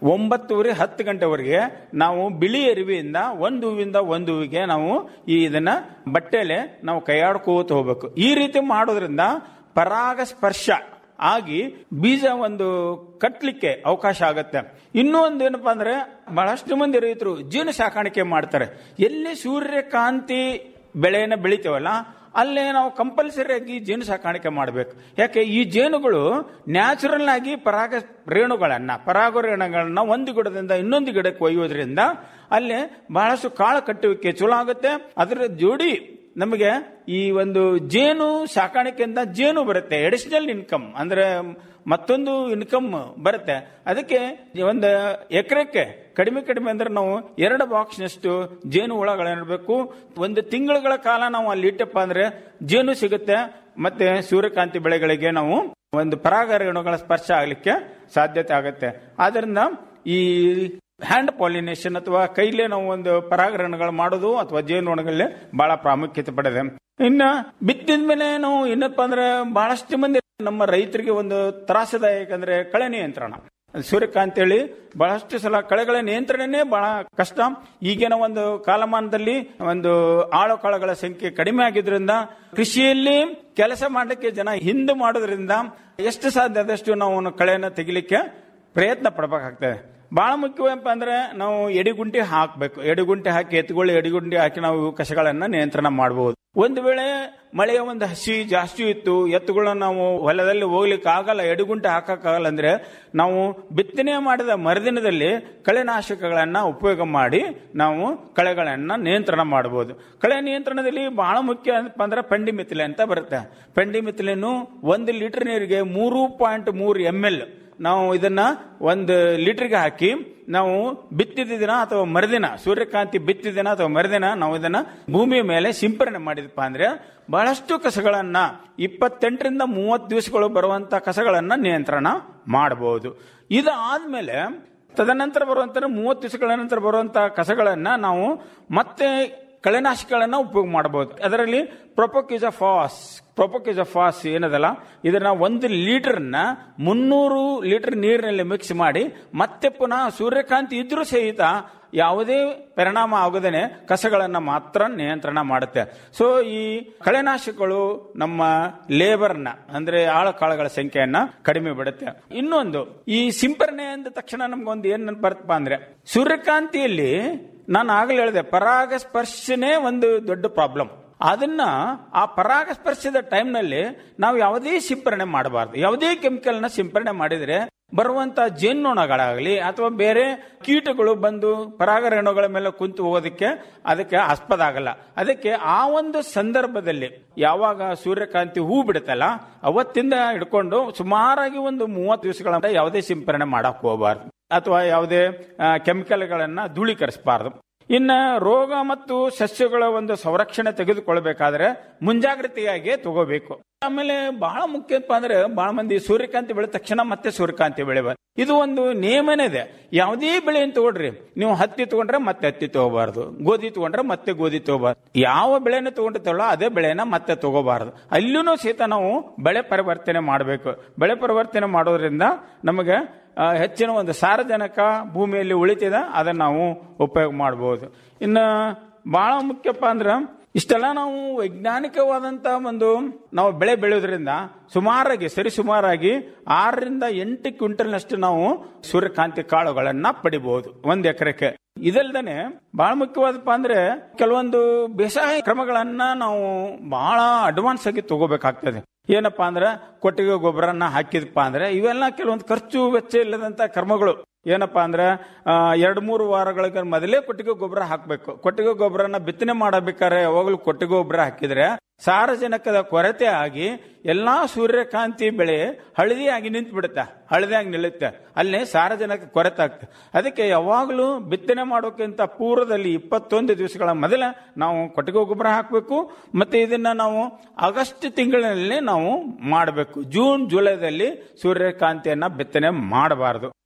S22: ಒಂಬತ್ತುವರೆ ಹತ್ತು ಗಂಟೆವರೆಗೆ ನಾವು ಬಿಳಿ ಅರಿವಿಯಿಂದ ಒಂದು ಹೂವಿಂದ ಒಂದು ಹೂವಿಗೆ ನಾವು ಈ ಇದನ್ನ ಬಟ್ಟೆಲೆ ನಾವು ಕೈಯಾಡ್ಕೋತ ಹೋಗ್ಬೇಕು ಈ ರೀತಿ ಮಾಡೋದ್ರಿಂದ ಪರಾಗ ಸ್ಪರ್ಶ ಆಗಿ ಬೀಜ ಒಂದು ಕಟ್ಲಿಕ್ಕೆ ಅವಕಾಶ ಆಗತ್ತೆ ಇನ್ನೂ ಒಂದು ಏನಪ್ಪಾ ಅಂದ್ರೆ ಬಹಳಷ್ಟು ಮಂದಿ ರೈತರು ಜೇನು ಸಾಕಾಣಿಕೆ ಮಾಡ್ತಾರೆ ಎಲ್ಲಿ ಸೂರ್ಯಕಾಂತಿ ಬೆಳೆಯನ್ನ ಬೆಳಿತೇವಲ್ಲ ಅಲ್ಲೇ ನಾವು ಕಂಪಲ್ಸರಿಯಾಗಿ ಜೇನು ಸಾಕಾಣಿಕೆ ಮಾಡಬೇಕು ಯಾಕೆ ಈ ಜೇನುಗಳು ನ್ಯಾಚುರಲ್ ಆಗಿ ಪರಾಗ ರೇಣುಗಳನ್ನ ಪರಾಗ ರೇಣುಗಳನ್ನ ಒಂದು ಗಿಡದಿಂದ ಇನ್ನೊಂದು ಗಿಡಕ್ಕೆ ಒಯ್ಯೋದ್ರಿಂದ ಅಲ್ಲಿ ಬಹಳಷ್ಟು ಕಾಳು ಕಟ್ಟುವಿಕೆ ಚಲೋ ಆಗುತ್ತೆ ಅದರ ಜೋಡಿ ನಮಗೆ ಈ ಒಂದು ಜೇನು ಸಾಕಾಣಿಕೆಯಿಂದ ಜೇನು ಬರುತ್ತೆ ಎಡಿಷನಲ್ ಇನ್ಕಮ್ ಅಂದ್ರೆ ಮತ್ತೊಂದು ಇನ್ಕಮ್ ಬರುತ್ತೆ ಅದಕ್ಕೆ ಒಂದು ಎಕರೆಕ್ಕೆ ಕಡಿಮೆ ಕಡಿಮೆ ಅಂದ್ರೆ ನಾವು ಎರಡು ಬಾಕ್ಸ್ನಷ್ಟು ಜೇನು ಹುಳಗಳಿರಬೇಕು ಒಂದು ತಿಂಗಳುಗಳ ಕಾಲ ನಾವು ಅಲ್ಲಿ ಇಟ್ಟಪ್ಪ ಅಂದ್ರೆ ಜೇನು ಸಿಗುತ್ತೆ ಮತ್ತೆ ಸೂರ್ಯಕಾಂತಿ ಬೆಳೆಗಳಿಗೆ ನಾವು ಒಂದು ಪರಾಗ ರೇಣುಗಳ ಸ್ಪರ್ಶ ಆಗಲಿಕ್ಕೆ ಸಾಧ್ಯತೆ ಆಗುತ್ತೆ ಆದ್ರಿಂದ ಈ ಹ್ಯಾಂಡ್ ಪಾಲಿನೇಷನ್ ಅಥವಾ ಕೈಲೇ ನಾವು ಒಂದು ಪರಾಗರಣಗಳು ಮಾಡೋದು ಅಥವಾ ಜೇನುನೊಣಗಳೇ ಬಹಳ ಪ್ರಾಮುಖ್ಯತೆ ಪಡೆದೆ ಇನ್ನ ಬಿತ್ತಿದ ಮೇಲೆ ನಾವು ಏನಪ್ಪಾ ಅಂದ್ರೆ ಬಹಳಷ್ಟು ಮಂದಿ ನಮ್ಮ ರೈತರಿಗೆ ಒಂದು ತ್ರಾಸದಾಯಕ ಅಂದ್ರೆ ಕಳೆ ನಿಯಂತ್ರಣ ಸೂರ್ಯಕಾಂತಿ ಹೇಳಿ ಬಹಳಷ್ಟು ಸಲ ಕಳೆಗಳ ನಿಯಂತ್ರಣನೇ ಬಹಳ ಕಷ್ಟ ಈಗಿನ ಒಂದು ಕಾಲಮಾನದಲ್ಲಿ ಒಂದು ಆಳು ಕಾಳುಗಳ ಸಂಖ್ಯೆ ಕಡಿಮೆ ಆಗಿದ್ರಿಂದ ಕೃಷಿಯಲ್ಲಿ ಕೆಲಸ ಮಾಡಲಿಕ್ಕೆ ಜನ ಹಿಂದೆ ಮಾಡೋದ್ರಿಂದ ಎಷ್ಟು ಸಾಧ್ಯ ಆದಷ್ಟು ನಾವು ಒಂದು ಕಳೆಯನ್ನು ತೆಗಿಲಿಕ್ಕೆ ಪ್ರಯತ್ನ ಪಡಬೇಕಾಗ್ತದೆ ಬಹಳ ಮುಖ್ಯವೇನಪ್ಪ ಅಂದ್ರೆ ನಾವು ಎಡಿಗುಂಟಿ ಹಾಕಬೇಕು ಎಡಿಗುಂಟಿ ಹಾಕಿ ಎತ್ತುಗಳು ಎಡಿಗುಂಟಿ ಹಾಕಿ ನಾವು ಇವು ಕಸಗಳನ್ನ ನಿಯಂತ್ರಣ ಮಾಡಬಹುದು ಒಂದು ವೇಳೆ ಮಳೆಯ ಒಂದು ಹಸಿ ಜಾಸ್ತಿ ಇತ್ತು ಎತ್ತುಗಳನ್ನ ನಾವು ಹೊಲದಲ್ಲಿ ಹೋಗ್ಲಿಕ್ಕೆ ಆಗಲ್ಲ ಎಡಿಗುಂಟೆ ಹಾಕಕ್ಕಾಗಲ್ಲ ಅಂದ್ರೆ ನಾವು ಬಿತ್ತನೆ ಮಾಡಿದ ಮರುದಿನದಲ್ಲಿ ಕಳೆನಾಶಕಗಳನ್ನ ಉಪಯೋಗ ಮಾಡಿ ನಾವು ಕಳೆಗಳನ್ನ ನಿಯಂತ್ರಣ ಮಾಡಬಹುದು ಕಳೆ ನಿಯಂತ್ರಣದಲ್ಲಿ ಬಹಳ ಮುಖ್ಯ ಏನಪ್ಪ ಅಂದ್ರೆ ಪೆಂಡಿ ಮಿಥಿಲೆ ಅಂತ ಬರುತ್ತೆ ಪೆಂಡಿ ಮಿಥಿಲೆನು ಒಂದು ಲೀಟರ್ ನೀರಿಗೆ ಮೂರು ಪಾಯಿಂಟ್ ಮೂರು ಎಮ್ ಎಲ್ ನಾವು ಇದನ್ನ ಒಂದು ಲೀಟರ್ಗೆ ಹಾಕಿ ನಾವು ಬಿತ್ತಿದ ದಿನ ಅಥವಾ ಮರುದಿನ ಸೂರ್ಯಕಾಂತಿ ಬಿತ್ತಿದ ದಿನ ಅಥವಾ ಮರುದಿನ ನಾವು ಇದನ್ನ ಭೂಮಿಯ ಮೇಲೆ ಸಿಂಪರಣೆ ಮಾಡಿದಪ್ಪ ಅಂದ್ರೆ ಬಹಳಷ್ಟು ಕಸಗಳನ್ನ ಇಪ್ಪತ್ತೆಂಟರಿಂದ ಮೂವತ್ತು ದಿವಸಗಳು ಬರುವಂತ ಕಸಗಳನ್ನ ನಿಯಂತ್ರಣ ಮಾಡಬಹುದು ಇದಾದ್ಮೇಲೆ ತದನಂತರ ಬರುವಂತ ಮೂವತ್ತು ದಿವಸಗಳ ನಂತರ ಬರುವಂತ ಕಸಗಳನ್ನ ನಾವು ಮತ್ತೆ ಕಳೆನಾಶಕಗಳನ್ನ ಉಪಯೋಗ ಮಾಡಬಹುದು ಅದರಲ್ಲಿ ಪ್ರೊಪೋಕಿಜಫಾಸ್ ಪ್ರೊಪೋಕಿಜಫಾಸ್ ಏನದಲ್ಲ ಇದನ್ನ ಒಂದು ಲೀಟರ್ನ ಮುನ್ನೂರು ಲೀಟರ್ ನೀರಿನಲ್ಲಿ ಮಿಕ್ಸ್ ಮಾಡಿ ಮತ್ತೆ ಪುನಃ ಸೂರ್ಯಕಾಂತಿ ಇದ್ರೂ ಸಹಿತ ಯಾವುದೇ ಪರಿಣಾಮ ಆಗದೇನೆ ಕಸಗಳನ್ನ ಮಾತ್ರ ನಿಯಂತ್ರಣ ಮಾಡುತ್ತೆ ಸೊ ಈ ಕಳೆನಾಶಕಗಳು ನಮ್ಮ ಲೇಬರ್ನ ಅಂದ್ರೆ ಆಳ ಕಾಳುಗಳ ಸಂಖ್ಯೆಯನ್ನ ಕಡಿಮೆ ಬಿಡುತ್ತೆ ಇನ್ನೊಂದು ಈ ಸಿಂಪರಣೆ ಅಂದ ತಕ್ಷಣ ನಮ್ಗೊಂದು ಏನ್ ಬರ್ತಪ್ಪ ಅಂದ್ರೆ ಸೂರ್ಯಕಾಂತಿಯಲ್ಲಿ ನಾನು ಆಗಲೇ ಹೇಳಿದೆ ಪರಾಗ ಸ್ಪರ್ಶನೇ ಒಂದು ದೊಡ್ಡ ಪ್ರಾಬ್ಲಮ್ ಅದನ್ನ ಆ ಪರಾಗ ಸ್ಪರ್ಶದ ಟೈಮ್ನಲ್ಲಿ ನಾವು ಯಾವುದೇ ಸಿಂಪರಣೆ ಮಾಡಬಾರ್ದು ಯಾವುದೇ ಕೆಮಿಕಲ್ನ ಸಿಂಪರಣೆ ಮಾಡಿದ್ರೆ ಬರುವಂತ ಜೇನ್ನೊಣಗಳಾಗಲಿ ಅಥವಾ ಬೇರೆ ಕೀಟಗಳು ಬಂದು ಪರಾಗರೇಣುಗಳ ಮೇಲೆ ಕುಂತು ಹೋಗೋದಕ್ಕೆ ಅದಕ್ಕೆ ಆಸ್ಪದ ಆಗಲ್ಲ ಅದಕ್ಕೆ ಆ ಒಂದು ಸಂದರ್ಭದಲ್ಲಿ ಯಾವಾಗ ಸೂರ್ಯಕಾಂತಿ ಹೂ ಬಿಡುತ್ತಲ್ಲ ಅವತ್ತಿಂದ ಹಿಡ್ಕೊಂಡು ಸುಮಾರಾಗಿ ಒಂದು ಮೂವತ್ತು ದಿವಸಗಳ ಯಾವುದೇ ಸಿಂಪರಣೆ ಮಾಡಕ್ ಹೋಗಬಾರ್ದು ಅಥವಾ ಯಾವುದೇ ಕೆಮಿಕಲ್ಗಳನ್ನ ಧೂಳೀಕರಿಸಬಾರ್ದು ಇನ್ನ ರೋಗ ಮತ್ತು ಸಸ್ಯಗಳ ಒಂದು ಸಂರಕ್ಷಣೆ ತೆಗೆದುಕೊಳ್ಬೇಕಾದ್ರೆ ಮುಂಜಾಗ್ರತೆಯಾಗಿ ತಗೋಬೇಕು ಆಮೇಲೆ ಬಹಳ ಮುಖ್ಯಪ್ಪ ಅಂದ್ರೆ ಬಹಳ ಮಂದಿ ಸೂರ್ಯಕಾಂತಿ ಬೆಳೆದ ತಕ್ಷಣ ಮತ್ತೆ ಸೂರ್ಯಕಾಂತಿ ಬೆಳೆಬಾರ್ದು ಇದು ಒಂದು ನಿಯಮನೇ ಇದೆ ಯಾವುದೇ ಬೆಳೆಯನ್ನು ತಗೊಳ್ರಿ ನೀವು ಹತ್ತಿ ತಗೊಂಡ್ರೆ ಮತ್ತೆ ಹತ್ತಿ ತಗೋಬಾರ್ದು ಗೋಧಿ ತಗೊಂಡ್ರೆ ಮತ್ತೆ ಗೋಧಿ ತಗೋಬಾರ್ದು ಯಾವ ಬೆಳೆನ ತಗೊಂಡಿರ್ತೇವಲ್ಲ ಅದೇ ಬೆಳೆನ ಮತ್ತೆ ತಗೋಬಾರ್ದು ಅಲ್ಲೂ ಸಹಿತ ನಾವು ಬೆಳೆ ಪರಿವರ್ತನೆ ಮಾಡಬೇಕು ಬೆಳೆ ಪರಿವರ್ತನೆ ಮಾಡೋದ್ರಿಂದ ನಮಗೆ ಹೆಚ್ಚಿನ ಒಂದು ಸಾರಜನಕ ಭೂಮಿಯಲ್ಲಿ ಉಳಿತಿದೆ ಅದನ್ನ ನಾವು ಉಪಯೋಗ ಮಾಡಬಹುದು ಇನ್ನು ಬಹಳ ಮುಖ್ಯಪ್ಪ ಅಂದ್ರೆ ಇಷ್ಟೆಲ್ಲ ನಾವು ವೈಜ್ಞಾನಿಕವಾದಂತ ಒಂದು ನಾವು ಬೆಳೆ ಬೆಳೆಯೋದ್ರಿಂದ ಸುಮಾರಾಗಿ ಸರಿ ಸುಮಾರಾಗಿ ಆರರಿಂದ ಎಂಟು ಕ್ವಿಂಟಲ್ನಷ್ಟು ನಾವು ಸೂರ್ಯಕಾಂತಿ ಕಾಳುಗಳನ್ನ ಪಡಿಬಹುದು ಒಂದ್ ಎಕರೆಕ್ಕೆ ಇದಲ್ದೇನೆ ಬಹಳ ಮುಖ್ಯವಾದಪ್ಪ ಅಂದ್ರೆ ಕೆಲವೊಂದು ಬೇಸಾಯ ಕ್ರಮಗಳನ್ನ ನಾವು ಬಹಳ ಅಡ್ವಾನ್ಸ್ ಆಗಿ ತಗೋಬೇಕಾಗ್ತದೆ ಏನಪ್ಪಾ ಅಂದ್ರೆ ಕೊಟ್ಟಿಗೆ ಗೊಬ್ಬರನ್ನ ಹಾಕಿದಪ್ಪ ಅಂದ್ರೆ ಇವೆಲ್ಲ ಕೆಲವೊಂದು ಖರ್ಚು ವೆಚ್ಚ ಇಲ್ಲದಂತ ಕ್ರಮಗಳು ಏನಪ್ಪಾ ಅಂದ್ರೆ ಎರಡು ಮೂರು ವಾರಗಳಿಗೆ ಮೊದಲೇ ಕೊಟ್ಟಿಗೆ ಗೊಬ್ಬರ ಹಾಕಬೇಕು ಕೊಟ್ಟಿಗೆ ಗೊಬ್ಬರನ ಬಿತ್ತನೆ ಮಾಡಬೇಕಾದ್ರೆ ಯಾವಾಗಲೂ ಕೊಟ್ಟಿಗೆ ಗೊಬ್ಬರ ಹಾಕಿದ್ರೆ ಸಾರಜನಕದ ಕೊರತೆ ಆಗಿ ಎಲ್ಲಾ ಸೂರ್ಯಕಾಂತಿ ಬೆಳೆ ಹಳದಿಯಾಗಿ ನಿಂತು ಬಿಡುತ್ತೆ ಹಳದಿಯಾಗಿ ನಿಲ್ಲುತ್ತೆ ಅಲ್ಲಿ ಸಾರಜನಕ ಕೊರತೆ ಆಗ್ತದೆ ಅದಕ್ಕೆ ಯಾವಾಗಲೂ ಬಿತ್ತನೆ ಮಾಡೋಕ್ಕಿಂತ ಪೂರ್ವದಲ್ಲಿ ಇಪ್ಪತ್ತೊಂದು ದಿವಸಗಳ ಮೊದಲ ನಾವು ಕೊಟ್ಟಿಗೆ ಗೊಬ್ಬರ ಹಾಕಬೇಕು ಮತ್ತೆ ಇದನ್ನ ನಾವು ಆಗಸ್ಟ್ ತಿಂಗಳಿನಲ್ಲಿ ನಾವು ಮಾಡಬೇಕು ಜೂನ್ ಜುಲೈದಲ್ಲಿ ಸೂರ್ಯಕಾಂತಿಯನ್ನ ಬಿತ್ತನೆ ಮಾಡಬಾರದು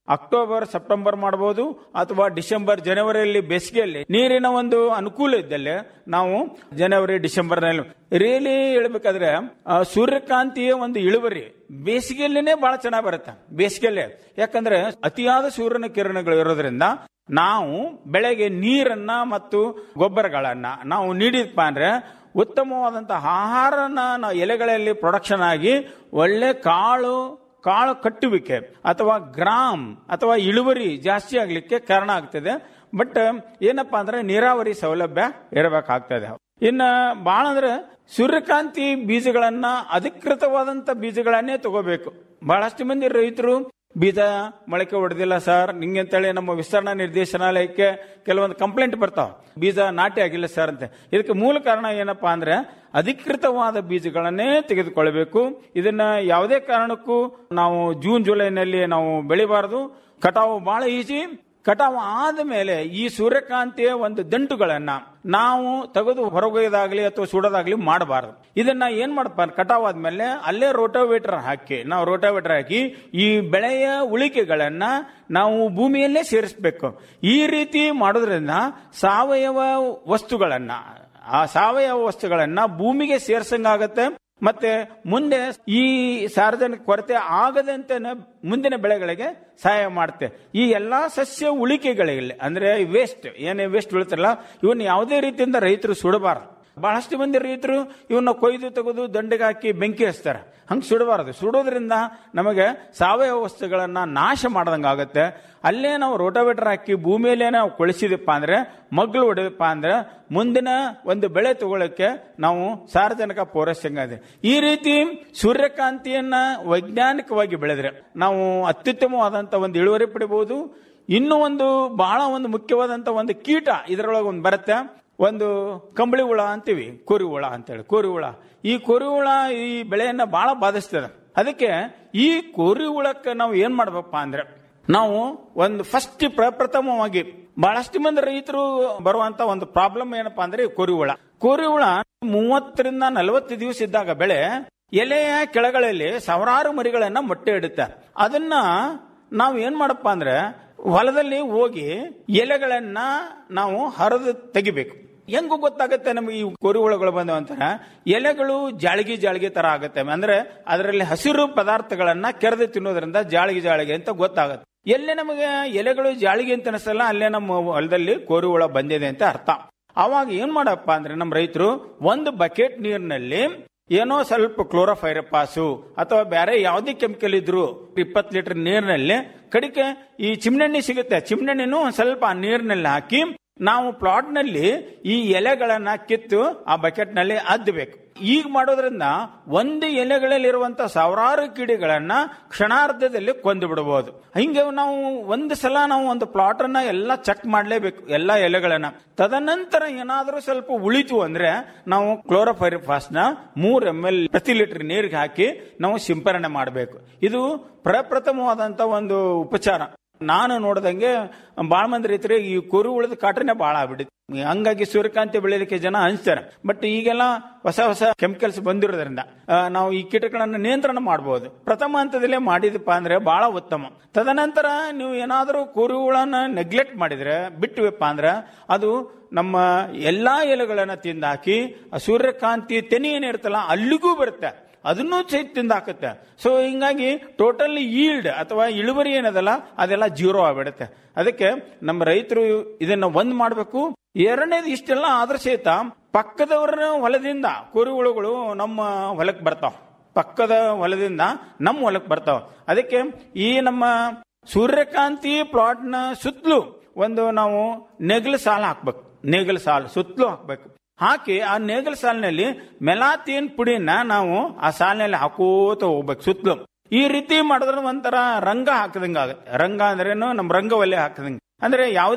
S22: ಅಕ್ಟೋಬರ್ ಸೆಪ್ಟೆಂಬರ್ ಮಾಡಬಹುದು ಅಥವಾ ಡಿಸೆಂಬರ್ ಜನವರಿಯಲ್ಲಿ ಬೇಸಿಗೆಯಲ್ಲಿ ನೀರಿನ ಒಂದು ಅನುಕೂಲ ಇದ್ದಲ್ಲಿ ನಾವು ಜನವರಿ ಡಿಸೆಂಬರ್ ನಲ್ಲಿ ರಿಯಲಿ ಹೇಳ್ಬೇಕಾದ್ರೆ ಆ, ಸೂರ್ಯಕಾಂತಿಯ ಒಂದು ಇಳುವರಿ ಬೇಸಿಗೆಯಲ್ಲೇನೆ ಬಹಳ ಚೆನ್ನಾಗಿ ಬರುತ್ತೆ ಬೇಸಿಗೆಯಲ್ಲೇ ಯಾಕಂದ್ರೆ ಅತಿಯಾದ ಸೂರ್ಯನ ಕಿರಣಗಳು ಇರೋದ್ರಿಂದ ನಾವು ಬೆಳೆಗೆ ನೀರನ್ನ ಮತ್ತು ಗೊಬ್ಬರಗಳನ್ನ ನಾವು ನೀಡಿದಪ್ಪ ಅಂದ್ರೆ ಉತ್ತಮವಾದಂತಹ ಆಹಾರನ ನಾವು ಎಲೆಗಳಲ್ಲಿ ಪ್ರೊಡಕ್ಷನ್ ಆಗಿ ಒಳ್ಳೆ ಕಾಳು ಕಾಳು ಕಟ್ಟುವಿಕೆ ಅಥವಾ ಗ್ರಾಮ್ ಅಥವಾ ಇಳುವರಿ ಜಾಸ್ತಿ ಆಗ್ಲಿಕ್ಕೆ ಕಾರಣ ಆಗ್ತದೆ ಬಟ್ ಏನಪ್ಪಾ ಅಂದ್ರೆ ನೀರಾವರಿ ಸೌಲಭ್ಯ ಇರಬೇಕಾಗ್ತದೆ ಇನ್ನ ಬಹಳ ಅಂದ್ರೆ ಸೂರ್ಯಕಾಂತಿ ಬೀಜಗಳನ್ನ ಅಧಿಕೃತವಾದಂತ ಬೀಜಗಳನ್ನೇ ತಗೋಬೇಕು ಬಹಳಷ್ಟು ಮಂದಿ ರೈತರು ಬೀಜ ಮೊಳಕೆ ಹೊಡೆದಿಲ್ಲ ಸರ್ ನಿಂಗೆ ಅಂತೇಳಿ ನಮ್ಮ ವಿಸ್ತರಣಾ ನಿರ್ದೇಶನಾಲಯಕ್ಕೆ ಕೆಲವೊಂದು ಕಂಪ್ಲೇಂಟ್ ಬರ್ತಾವ ಬೀಜ ನಾಟಿ ಆಗಿಲ್ಲ ಸರ್ ಅಂತ ಇದಕ್ಕೆ ಮೂಲ ಕಾರಣ ಏನಪ್ಪಾ ಅಂದ್ರೆ ಅಧಿಕೃತವಾದ ಬೀಜಗಳನ್ನೇ ತೆಗೆದುಕೊಳ್ಬೇಕು ಇದನ್ನ ಯಾವುದೇ ಕಾರಣಕ್ಕೂ ನಾವು ಜೂನ್ ಜುಲೈನಲ್ಲಿ ನಾವು ಬೆಳಿಬಾರದು ಕಟಾವು ಬಹಳ ಈಜಿ ಕಟಾವು ಆದ ಮೇಲೆ ಈ ಸೂರ್ಯಕಾಂತಿಯ ಒಂದು ದಂಟುಗಳನ್ನ ನಾವು ತೆಗೆದು ಹೊರಗೊಯ್ಯದಾಗ್ಲಿ ಅಥವಾ ಸುಡೋದಾಗ್ಲಿ ಮಾಡಬಾರದು ಇದನ್ನ ಏನ್ ಮಾಡಪ್ಪ ಕಟಾವ್ ಆದ್ಮೇಲೆ ಅಲ್ಲೇ ರೋಟೋವೇಟರ್ ಹಾಕಿ ನಾವು ರೋಟೋವೇಟರ್ ಹಾಕಿ ಈ ಬೆಳೆಯ ಉಳಿಕೆಗಳನ್ನ ನಾವು ಭೂಮಿಯಲ್ಲೇ ಸೇರಿಸಬೇಕು ಈ ರೀತಿ ಮಾಡೋದ್ರಿಂದ ಸಾವಯವ ವಸ್ತುಗಳನ್ನ ಆ ಸಾವಯವ ವಸ್ತುಗಳನ್ನ ಭೂಮಿಗೆ ಸೇರ್ಸಂಗಾಗತ್ತೆ ಮತ್ತೆ ಮುಂದೆ ಈ ಸಾರ್ವಜನಿಕ ಕೊರತೆ ಆಗದಂತೆ ಮುಂದಿನ ಬೆಳೆಗಳಿಗೆ ಸಹಾಯ ಮಾಡುತ್ತೆ ಈ ಎಲ್ಲಾ ಸಸ್ಯ ಉಳಿಕೆಗಳಿಗೆ ಅಂದ್ರೆ ವೇಸ್ಟ್ ಏನೇ ವೇಸ್ಟ್ ಬೀಳ್ತಾರಲ್ಲ ಇವನ್ನ ಯಾವುದೇ ರೀತಿಯಿಂದ ರೈತರು ಸುಡಬಾರದು ಬಹಳಷ್ಟು ಮಂದಿ ರೈತರು ಇವನ್ನ ಕೊಯ್ದು ತೆಗೆದು ದಂಡೆಗೆ ಹಾಕಿ ಬೆಂಕಿ ಹಚ್ತಾರೆ ಹಂಗೆ ಸುಡಬಾರದು ಸುಡೋದ್ರಿಂದ ನಮಗೆ ಸಾವಯವ ವಸ್ತುಗಳನ್ನ ನಾಶ ಮಾಡ್ದಂಗೆ ಆಗುತ್ತೆ ಅಲ್ಲೇ ನಾವು ರೋಟೋವೇಟರ್ ಹಾಕಿ ಭೂಮಿಯಲ್ಲೇ ನಾವು ಕೊಳಿಸಿದಪ್ಪ ಅಂದ್ರೆ ಮಗ್ಳು ಹೊಡೆದಪ್ಪ ಅಂದ್ರೆ ಮುಂದಿನ ಒಂದು ಬೆಳೆ ತಗೊಳ್ಳಕ್ಕೆ ನಾವು ಸಾರ್ವಜನಿಕ ಪೌರಸ್ಯಂಗ ಈ ರೀತಿ ಸೂರ್ಯಕಾಂತಿಯನ್ನ ವೈಜ್ಞಾನಿಕವಾಗಿ ಬೆಳೆದ್ರೆ ನಾವು ಅತ್ಯುತ್ತಮವಾದಂತ ಒಂದು ಇಳುವರಿ ಪಡಿಬಹುದು ಇನ್ನೂ ಒಂದು ಬಹಳ ಒಂದು ಮುಖ್ಯವಾದಂತ ಒಂದು ಕೀಟ ಇದರೊಳಗೆ ಒಂದು ಬರುತ್ತೆ ಒಂದು ಕಂಬಳಿ ಹುಳ ಅಂತೀವಿ ಕೋರಿ ಹುಳ ಅಂತೇಳಿ ಕೋರಿ ಹುಳ ಈ ಕೋರಿ ಹುಳ ಈ ಬೆಳೆಯನ್ನ ಬಹಳ ಬಾಧಿಸ್ತದೆ ಅದಕ್ಕೆ ಈ ಕೋರಿ ಹುಳಕ್ಕೆ ನಾವು ಏನ್ ಮಾಡ್ಬೇಕಪ್ಪ ಅಂದ್ರೆ ನಾವು ಒಂದು ಫಸ್ಟ್ ಪ್ರಪ್ರಥಮವಾಗಿ ಬಹಳಷ್ಟು ಮಂದಿ ರೈತರು ಬರುವಂತ ಒಂದು ಪ್ರಾಬ್ಲಮ್ ಏನಪ್ಪಾ ಅಂದ್ರೆ ಈ ಕೋರಿ ಹುಳ ಕೋರಿ ಹುಳ ಮೂವತ್ತರಿಂದ ನಲವತ್ತು ದಿವಸ ಇದ್ದಾಗ ಬೆಳೆ ಎಲೆಯ ಕೆಳಗಳಲ್ಲಿ ಸಾವಿರಾರು ಮರಿಗಳನ್ನ ಮೊಟ್ಟೆ ಇಡುತ್ತೆ ಅದನ್ನ ನಾವು ಏನ್ ಮಾಡಪ್ಪ ಅಂದ್ರೆ ಹೊಲದಲ್ಲಿ ಹೋಗಿ ಎಲೆಗಳನ್ನ ನಾವು ಹರಿದು ತೆಗಿಬೇಕು ಹೆಂಗು ಗೊತ್ತಾಗುತ್ತೆ ನಮಗೆ ಈ ಕೋರಿ ಹುಳಗಳು ಬಂದವು ಅಂತಾರ ಎಲೆಗಳು ಜಾಳಿಗೆ ಜಾಳಿಗೆ ತರ ಆಗುತ್ತೆ ಅಂದ್ರೆ ಅದರಲ್ಲಿ ಹಸಿರು ಪದಾರ್ಥಗಳನ್ನ ಕೆರೆದು ತಿನ್ನೋದ್ರಿಂದ ಜಾಳಿಗೆ ಜಾಳಿಗೆ ಅಂತ ಗೊತ್ತಾಗುತ್ತೆ ಎಲ್ಲೇ ನಮಗೆ ಎಲೆಗಳು ಜಾಳಿಗೆ ಅಂತ ಅನಿಸಲ್ಲ ಅಲ್ಲೇ ನಮ್ಮ ಹೊಲದಲ್ಲಿ ಕೋರಿ ಹುಳ ಬಂದಿದೆ ಅಂತ ಅರ್ಥ ಅವಾಗ ಏನ್ ಮಾಡಪ್ಪ ಅಂದ್ರೆ ನಮ್ಮ ರೈತರು ಒಂದು ಬಕೆಟ್ ನೀರಿನಲ್ಲಿ ಏನೋ ಸ್ವಲ್ಪ ಕ್ಲೋರೋಫೈರಪಾಸು ಅಥವಾ ಬೇರೆ ಯಾವುದೇ ಕೆಮಿಕಲ್ ಇದ್ರು ಇಪ್ಪತ್ತು ಲೀಟರ್ ನೀರಿನಲ್ಲಿ ಕಡಿಕೆ ಈ ಚಿಮ್ನೆಣ್ಣೆ ಸಿಗುತ್ತೆ ಚಿಮ್ನೆಣ್ಣೆನೂ ಒಂದ್ ಸ್ವಲ್ಪ ಆ ನೀರಿನಲ್ಲಿ ಹಾಕಿ ನಾವು ಪ್ಲಾಟ್ ನಲ್ಲಿ ಈ ಎಲೆಗಳನ್ನ ಕಿತ್ತು ಆ ಬಕೆಟ್ ನಲ್ಲಿ ಅದ್ದಬೇಕು ಈಗ ಮಾಡೋದ್ರಿಂದ ಒಂದು ಎಲೆಗಳಲ್ಲಿರುವಂತ ಸಾವಿರಾರು ಕೀಡಿಗಳನ್ನ ಕ್ಷಣಾರ್ಧದಲ್ಲಿ ಕೊಂದು ಬಿಡಬಹುದು ಹಿಂಗೆ ನಾವು ಒಂದು ಸಲ ನಾವು ಒಂದು ಪ್ಲಾಟ್ ಅನ್ನ ಎಲ್ಲ ಚೆಕ್ ಮಾಡ್ಲೇಬೇಕು ಎಲ್ಲ ಎಲೆಗಳನ್ನ ತದನಂತರ ಏನಾದ್ರೂ ಸ್ವಲ್ಪ ಉಳಿತು ಅಂದ್ರೆ ನಾವು ಕ್ಲೋರೋಫೈರಿಫಾಸ್ ನ ಮೂರ್ ಎಂ ಎಲ್ ಪ್ರತಿ ಲೀಟರ್ ನೀರಿಗೆ ಹಾಕಿ ನಾವು ಸಿಂಪರಣೆ ಮಾಡಬೇಕು ಇದು ಪ್ರಪ್ರಥಮವಾದಂತ ಒಂದು ಉಪಚಾರ ನಾನು ನೋಡ್ದಂಗೆ ಬಾಳ ಮಂದಿ ರೈತರಿಗೆ ಈ ಕುರು ಉಳಿದ ಕಾಟನೆ ಬಾಳ ಆಗ್ಬಿಟ್ಟಿದೆ ಹಂಗಾಗಿ ಸೂರ್ಯಕಾಂತಿ ಬೆಳೆಯಲಿಕ್ಕೆ ಜನ ಹಂಚ್ತಾರೆ ಬಟ್ ಈಗೆಲ್ಲ ಹೊಸ ಹೊಸ ಕೆಮಿಕಲ್ಸ್ ಬಂದಿರೋದ್ರಿಂದ ಆ, ನಾವು ಈ ಕೀಟಗಳನ್ನ ನಿಯಂತ್ರಣ ಮಾಡಬಹುದು ಪ್ರಥಮ ಹಂತದಲ್ಲೇ ಮಾಡಿದಪ್ಪ ಅಂದ್ರೆ ಬಹಳ ಉತ್ತಮ ತದನಂತರ ನೀವು ಏನಾದರೂ ಕುರುಗಳನ್ನ ನೆಗ್ಲೆಕ್ಟ್ ಮಾಡಿದ್ರೆ ಬಿಟ್ಟುವಪ್ಪ ಅಂದ್ರೆ ಅದು ನಮ್ಮ ಎಲ್ಲಾ ಎಲೆಗಳನ್ನ ತಿಂದಾಕಿ ಆ ಸೂರ್ಯಕಾಂತಿ ತೆನಿ ಏನಿರುತ್ತಲ್ಲ ಅಲ್ಲಿಗೂ ಬರುತ್ತೆ ಅದನ್ನೂ ಸಹಿತ ತಿಂದಾಕತ್ತೆ ಸೊ ಹಿಂಗಾಗಿ ಟೋಟಲ್ ಈಲ್ಡ್ ಅಥವಾ ಇಳುವರಿ ಏನದಲ್ಲ ಅದೆಲ್ಲ ಜೀರೋ ಆಗ್ಬಿಡುತ್ತೆ ಅದಕ್ಕೆ ನಮ್ಮ ರೈತರು ಇದನ್ನ ಒಂದ್ ಮಾಡಬೇಕು ಎರಡನೇದು ಇಷ್ಟೆಲ್ಲ ಆದ್ರ ಸಹಿತ ಪಕ್ಕದವರ ಹೊಲದಿಂದ ಕುರುಹುಳುಗಳು ನಮ್ಮ ಹೊಲಕ್ಕೆ ಬರ್ತಾವ ಪಕ್ಕದ ಹೊಲದಿಂದ ನಮ್ಮ ಹೊಲಕ್ಕೆ ಬರ್ತಾವ ಅದಕ್ಕೆ ಈ ನಮ್ಮ ಸೂರ್ಯಕಾಂತಿ ಪ್ಲಾಟ್ನ ಸುತ್ತಲೂ ಒಂದು ನಾವು ನೆಗಲು ಸಾಲ ಹಾಕ್ಬೇಕು ನೇಗಲ್ ಸಾಲು ಸುತ್ತಲೂ ಹಾಕ್ಬೇಕು ಹಾಕಿ ಆ ನೇಗಲ್ ಸಾಲಿನಲ್ಲಿ ಮೆಲಾತಿಯನ್ ಪುಡಿನ ನಾವು ಆ ಸಾಲಿನಲ್ಲಿ ಹಾಕೋತ ಹೋಗ್ಬೇಕು ಸುತ್ತಲೂ ಈ ರೀತಿ ಮಾಡಿದ್ರೆ ಒಂಥರ ರಂಗ ಹಾಕದಂಗ ಆಗುತ್ತೆ ರಂಗ ಅಂದ್ರೇನು ನಮ್ ರಂಗವಲ್ಲೇ ಹಾಕದಂಗ ಅಂದ್ರೆ ಯಾವುದೇ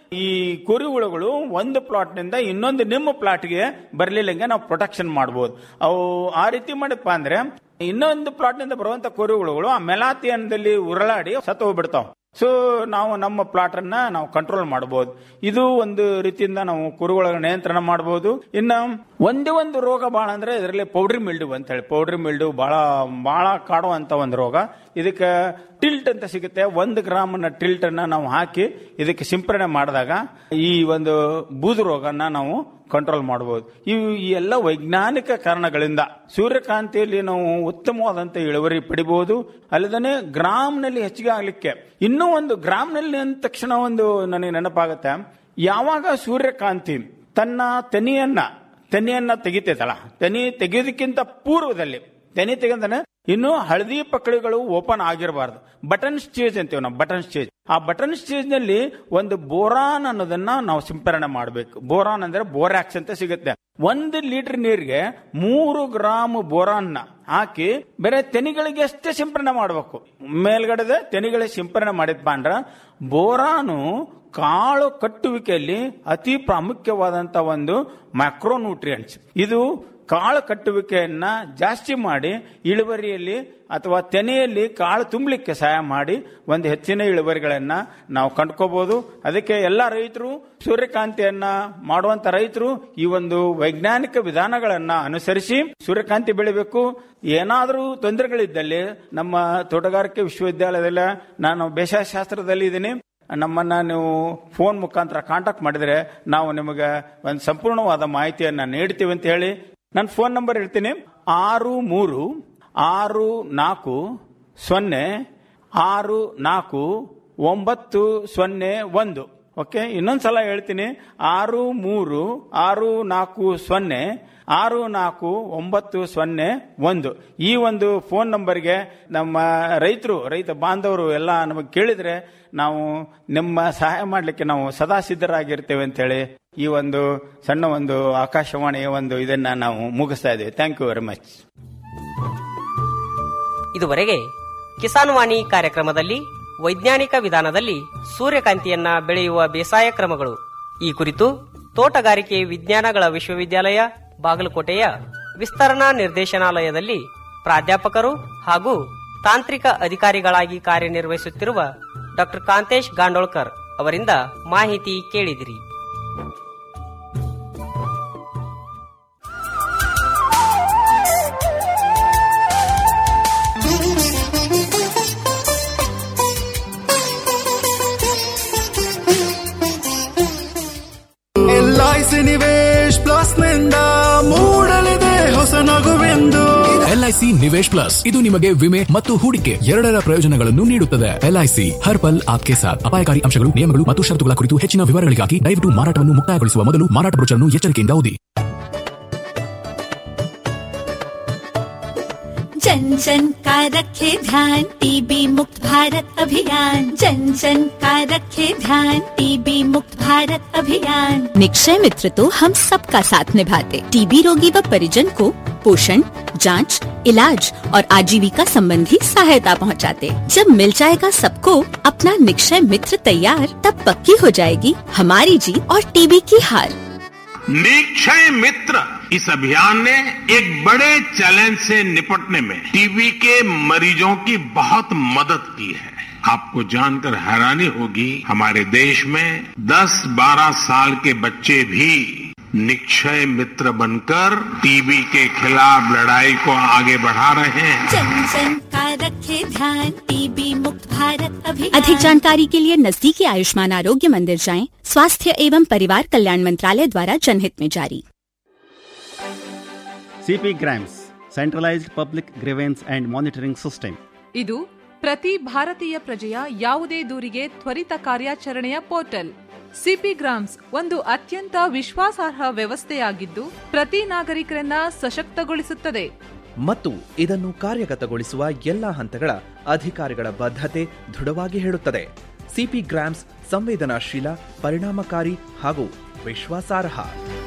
S22: ಈ ಕುರಿ ಹುಳುಗಳು ಒಂದು ಪ್ಲಾಟ್ ನಿಂದ ಇನ್ನೊಂದು ನಿಮ್ಮ ಪ್ಲಾಟ್ಗೆ ಬರ್ಲಿಲ್ಲಂಗೆ ನಾವು ಪ್ರೊಟೆಕ್ಷನ್ ಮಾಡಬಹುದು ಅವು ಆ ರೀತಿ ಮಾಡಪ್ಪ ಅಂದ್ರೆ ಇನ್ನೊಂದು ಪ್ಲಾಟ್ ನಿಂದ ಬರುವಂತ ಕುರಿ ಹುಳುಗಳು ಆ ಮೆಲಾತಿಯನ್ದಲ್ಲಿ ಉರುಳಾಡಿ ಸತ್ತು ಹೋಗ್ಬಿಡ್ತಾವ ಸೊ ನಾವು ನಮ್ಮ ಪ್ಲಾಟ್ ಅನ್ನ ನಾವು ಕಂಟ್ರೋಲ್ ಮಾಡಬಹುದು ಇದು ಒಂದು ರೀತಿಯಿಂದ ನಾವು ಕುರುಗಳ ನಿಯಂತ್ರಣ ಮಾಡಬಹುದು ಇನ್ನು ಒಂದೇ ಒಂದು ರೋಗ ಬಹಳ ಅಂದ್ರೆ ಇದರಲ್ಲಿ ಪೌಡ್ರಿ ಮಿಲ್ಡು ಅಂತ ಹೇಳಿ ಪೌಡ್ರಿ ಮಿಲ್ಡು ಬಹಳ ಬಹಳ ಕಾಡುವಂತ ಒಂದು ರೋಗ ಇದಕ್ಕೆ ಟಿಲ್ಟ್ ಅಂತ ಸಿಗುತ್ತೆ ಒಂದು ಗ್ರಾಮನ ಟಿಲ್ಟ್ ಅನ್ನ ನಾವು ಹಾಕಿ ಇದಕ್ಕೆ ಸಿಂಪರಣೆ ಮಾಡಿದಾಗ ಈ ಒಂದು ಬೂದು ರೋಗನ ನಾವು ಕಂಟ್ರೋಲ್ ಮಾಡಬಹುದು ಇವು ಈ ಎಲ್ಲ ವೈಜ್ಞಾನಿಕ ಕಾರಣಗಳಿಂದ ಸೂರ್ಯಕಾಂತಿಯಲ್ಲಿ ನಾವು ಉತ್ತಮವಾದಂತ ಇಳುವರಿ ಪಡಿಬಹುದು ಅಲ್ಲದೇ ಗ್ರಾಮ್ನಲ್ಲಿ ಹೆಚ್ಚಿಗೆ ಆಗ್ಲಿಕ್ಕೆ ಇನ್ನೂ ಒಂದು ಗ್ರಾಮ್ನಲ್ಲಿ ಅಂದ ತಕ್ಷಣ ಒಂದು ನನಗೆ ನೆನಪಾಗತ್ತೆ ಯಾವಾಗ ಸೂರ್ಯಕಾಂತಿ ತನ್ನ ತೆನಿಯನ್ನ ತೆನಿಯನ್ನ ತೆಗಿತೈತಲ್ಲ ತೆನಿ ತೆಗೆಯೋದಕ್ಕಿಂತ ಪೂರ್ವದಲ್ಲಿ ತೆನಿ ತೆಗೆದ್ರೆ ಇನ್ನು ಹಳದಿ ಪಕಳಿಗಳು ಓಪನ್ ಆಗಿರಬಾರ್ದು ಬಟನ್ ಸ್ಟೇಜ್ ಅಂತೀವಿ ನಾವು ಬಟನ್ ಸ್ಟೇಜ್ ಆ ಬಟನ್ ಸ್ಟೇಜ್ ನಲ್ಲಿ ಒಂದು ಬೋರಾನ್ ಅನ್ನೋದನ್ನ ನಾವು ಸಿಂಪರಣೆ ಮಾಡಬೇಕು ಬೋರಾನ್ ಅಂದ್ರೆ ಬೋರಾಕ್ಸ್ ಅಂತ ಸಿಗುತ್ತೆ ಒಂದು ಲೀಟರ್ ನೀರಿಗೆ ಮೂರು ಗ್ರಾಮ್ ಬೋರಾನ್ ಹಾಕಿ ಬೇರೆ ತೆನಿಗಳಿಗೆ ಅಷ್ಟೇ ಸಿಂಪರಣೆ ಮಾಡಬೇಕು ಮೇಲ್ಗಡೆದ ತೆನಿಗಳಿಗೆ ಸಿಂಪರಣೆ ಮಾಡಿದ್ಪ ಅಂದ್ರ ಬೋರಾನು ಕಾಳು ಕಟ್ಟುವಿಕೆಯಲ್ಲಿ ಅತಿ ಪ್ರಾಮುಖ್ಯವಾದಂತ ಒಂದು ಮ್ಯಾಕ್ರೋನ್ಯೂಟ್ರಿಯೆಂಟ್ಸ್ ಇದು ಕಾಳು ಕಟ್ಟುವಿಕೆಯನ್ನ ಜಾಸ್ತಿ ಮಾಡಿ ಇಳುವರಿಯಲ್ಲಿ ಅಥವಾ ತೆನೆಯಲ್ಲಿ ಕಾಳು ತುಂಬಲಿಕ್ಕೆ ಸಹಾಯ ಮಾಡಿ ಒಂದು ಹೆಚ್ಚಿನ ಇಳುವರಿಗಳನ್ನ ನಾವು ಕಂಡ್ಕೋಬಹುದು ಅದಕ್ಕೆ ಎಲ್ಲ ರೈತರು ಸೂರ್ಯಕಾಂತಿಯನ್ನ ಮಾಡುವಂತ ರೈತರು ಈ ಒಂದು ವೈಜ್ಞಾನಿಕ ವಿಧಾನಗಳನ್ನ ಅನುಸರಿಸಿ ಸೂರ್ಯಕಾಂತಿ ಬೆಳಿಬೇಕು ಏನಾದರೂ ತೊಂದರೆಗಳಿದ್ದಲ್ಲಿ ನಮ್ಮ ತೋಟಗಾರಿಕೆ ವಿಶ್ವವಿದ್ಯಾಲಯದಲ್ಲಿ ನಾನು ಬೇಸಾಯ ಶಾಸ್ತ್ರದಲ್ಲಿ ಇದ್ದೀನಿ ನಮ್ಮನ್ನ ನೀವು ಫೋನ್ ಮುಖಾಂತರ ಕಾಂಟ್ಯಾಕ್ಟ್ ಮಾಡಿದ್ರೆ ನಾವು ನಿಮಗೆ ಒಂದು ಸಂಪೂರ್ಣವಾದ ಮಾಹಿತಿಯನ್ನ ನೀಡ್ತೀವಿ ಅಂತ ಹೇಳಿ ನನ್ನ ಫೋನ್ ನಂಬರ್ ಹೇಳ್ತೀನಿ ಆರು ಮೂರು ಆರು ನಾಲ್ಕು ಸೊನ್ನೆ ಆರು ನಾಲ್ಕು ಒಂಬತ್ತು ಸೊನ್ನೆ ಒಂದು ಓಕೆ ಇನ್ನೊಂದ್ಸಲ ಹೇಳ್ತೀನಿ ಆರು ಮೂರು ಆರು ನಾಲ್ಕು ಸೊನ್ನೆ ಆರು ನಾಲ್ಕು ಒಂಬತ್ತು ಸೊನ್ನೆ ಒಂದು ಈ ಒಂದು ಫೋನ್ ನಂಬರ್ಗೆ ನಮ್ಮ ರೈತರು ರೈತ ಬಾಂಧವರು ಎಲ್ಲ ನಮಗೆ ಕೇಳಿದ್ರೆ ನಾವು ನಿಮ್ಮ ಸಹಾಯ ಮಾಡಲಿಕ್ಕೆ ನಾವು ಸದಾ ಸಿದ್ಧರಾಗಿರ್ತೇವೆ ಅಂತೇಳಿ ಈ ಒಂದು ಸಣ್ಣ ಒಂದು ಆಕಾಶವಾಣಿಯ ಒಂದು ಇದನ್ನ ನಾವು ಮುಗಿಸ್ತಾ ಇದ್ದೇವೆ ಥ್ಯಾಂಕ್ ಯು ವೆರಿ ಮಚ್
S21: ಇದುವರೆಗೆ ಕಿಸಾನ್ ವಾಣಿ ಕಾರ್ಯಕ್ರಮದಲ್ಲಿ ವೈಜ್ಞಾನಿಕ ವಿಧಾನದಲ್ಲಿ ಸೂರ್ಯಕಾಂತಿಯನ್ನ ಬೆಳೆಯುವ ಬೇಸಾಯ ಕ್ರಮಗಳು ಈ ಕುರಿತು ತೋಟಗಾರಿಕೆ ವಿಜ್ಞಾನಗಳ ವಿಶ್ವವಿದ್ಯಾಲಯ ಬಾಗಲಕೋಟೆಯ ವಿಸ್ತರಣಾ ನಿರ್ದೇಶನಾಲಯದಲ್ಲಿ ಪ್ರಾಧ್ಯಾಪಕರು ಹಾಗೂ ತಾಂತ್ರಿಕ ಅಧಿಕಾರಿಗಳಾಗಿ ಕಾರ್ಯನಿರ್ವಹಿಸುತ್ತಿರುವ ಡಾಕ್ಟರ್ ಕಾಂತೇಶ್ ಗಾಂಡೋಳ್ಕರ್ ಅವರಿಂದ ಮಾಹಿತಿ ಕೇಳಿದಿರಿ
S8: L I C Nivesh plus ನಿಂದ ಮೂಡಲಿದೆ ಹೊಸ ನಗುವೆಂದು
S2: ಎಲ್ಐಸಿ ನಿವೇಶ್ ಪ್ಲಸ್ ಇದು ನಿಮಗೆ ವಿಮೆ ಮತ್ತು ಹೂಡಿಕೆ ಎರಡರ ಪ್ರಯೋಜನಗಳನ್ನು ನೀಡುತ್ತದೆ ಎಲ್ಐಸಿ ಹರ್ ಪಲ್ ಆಪ್ಕೆ ಸಾಥ್ ಅಪಾಯಕಾರಿ ಅಂಶಗಳು ನಿಯಮಗಳು ಮತ್ತು ಷರತ್ತುಗಳ ಕುರಿತು ಹೆಚ್ಚಿನ ವಿವರಗಳಿಗಾಗಿ ದಯವಿಟ್ಟು ಮಾರಾಟವನ್ನು ಮುಕ್ತಾಯಗೊಳಿಸುವ ಮೊದಲು ಮಾರಾಟ ಬ್ರೋಚರ್ನ್ನು ಎಚ್ಚರಿಕೆಯಿಂದ ಓದಿ
S20: जन जन का रखे ध्यान टीबी मुक्त भारत अभियान जन जन का रखे ध्यान टीबी मुक्त भारत अभियान निक्षय मित्र तो हम सबका साथ निभाते टीबी रोगी व परिजन को पोषण जांच, इलाज और आजीविका संबंधी सहायता पहुंचाते। जब मिल जाएगा सबको अपना निक्षय मित्र तैयार तब पक्की हो जाएगी हमारी जीत और टीबी की हार
S23: निक्षय मित्र इस अभियान ने एक बड़े चैलेंज से निपटने में टीबी के मरीजों की बहुत मदद की है आपको जानकर हैरानी होगी हमारे देश में 10-12 साल के बच्चे भी निक्षय मित्र बनकर टीबी के खिलाफ लड़ाई को आगे बढ़ा रहे हैं
S20: जन जन का रखे ध्यान टीबी मुक्त भारत अभियान अधिक जानकारी के लिए नजदीकी आयुष्मान आरोग्य मंदिर जाएं स्वास्थ्य एवं परिवार कल्याण मंत्रालय द्वारा जनहित में जारी
S24: C P grams centralised public grievance and monitoring system
S25: ಇದು ಪ್ರತಿ ಭಾರತೀಯ ಪ್ರಜೆಯ ಯಾವುದೇ ದೂರಿಗೆ ತ್ವರಿತ ಕಾರ್ಯಾಚರಣೆಯ ಪೋರ್ಟಲ್ ಸಿಪಿ ಗ್ರಾಮ್ಸ್ ಒಂದು ಅತ್ಯಂತ ವಿಶ್ವಾಸಾರ್ಹ ವ್ಯವಸ್ಥೆಯಾಗಿದ್ದು ಪ್ರತಿ ನಾಗರಿಕರನ್ನ ಸಶಕ್ತಗೊಳಿಸುತ್ತದೆ
S26: ಮತ್ತು ಇದನ್ನು ಕಾರ್ಯಗತಗೊಳಿಸುವ ಎಲ್ಲಾ ಹಂತಗಳ ಅಧಿಕಾರಿಗಳ ಬದ್ಧತೆ ದೃಢವಾಗಿ ಹೇಳುತ್ತದೆ ಸಿಪಿ ಗ್ರಾಮ್ಸ್ ಸಂವೇದನಾಶೀಲ ಪರಿಣಾಮಕಾರಿ ಹಾಗೂ ವಿಶ್ವಾಸಾರ್ಹ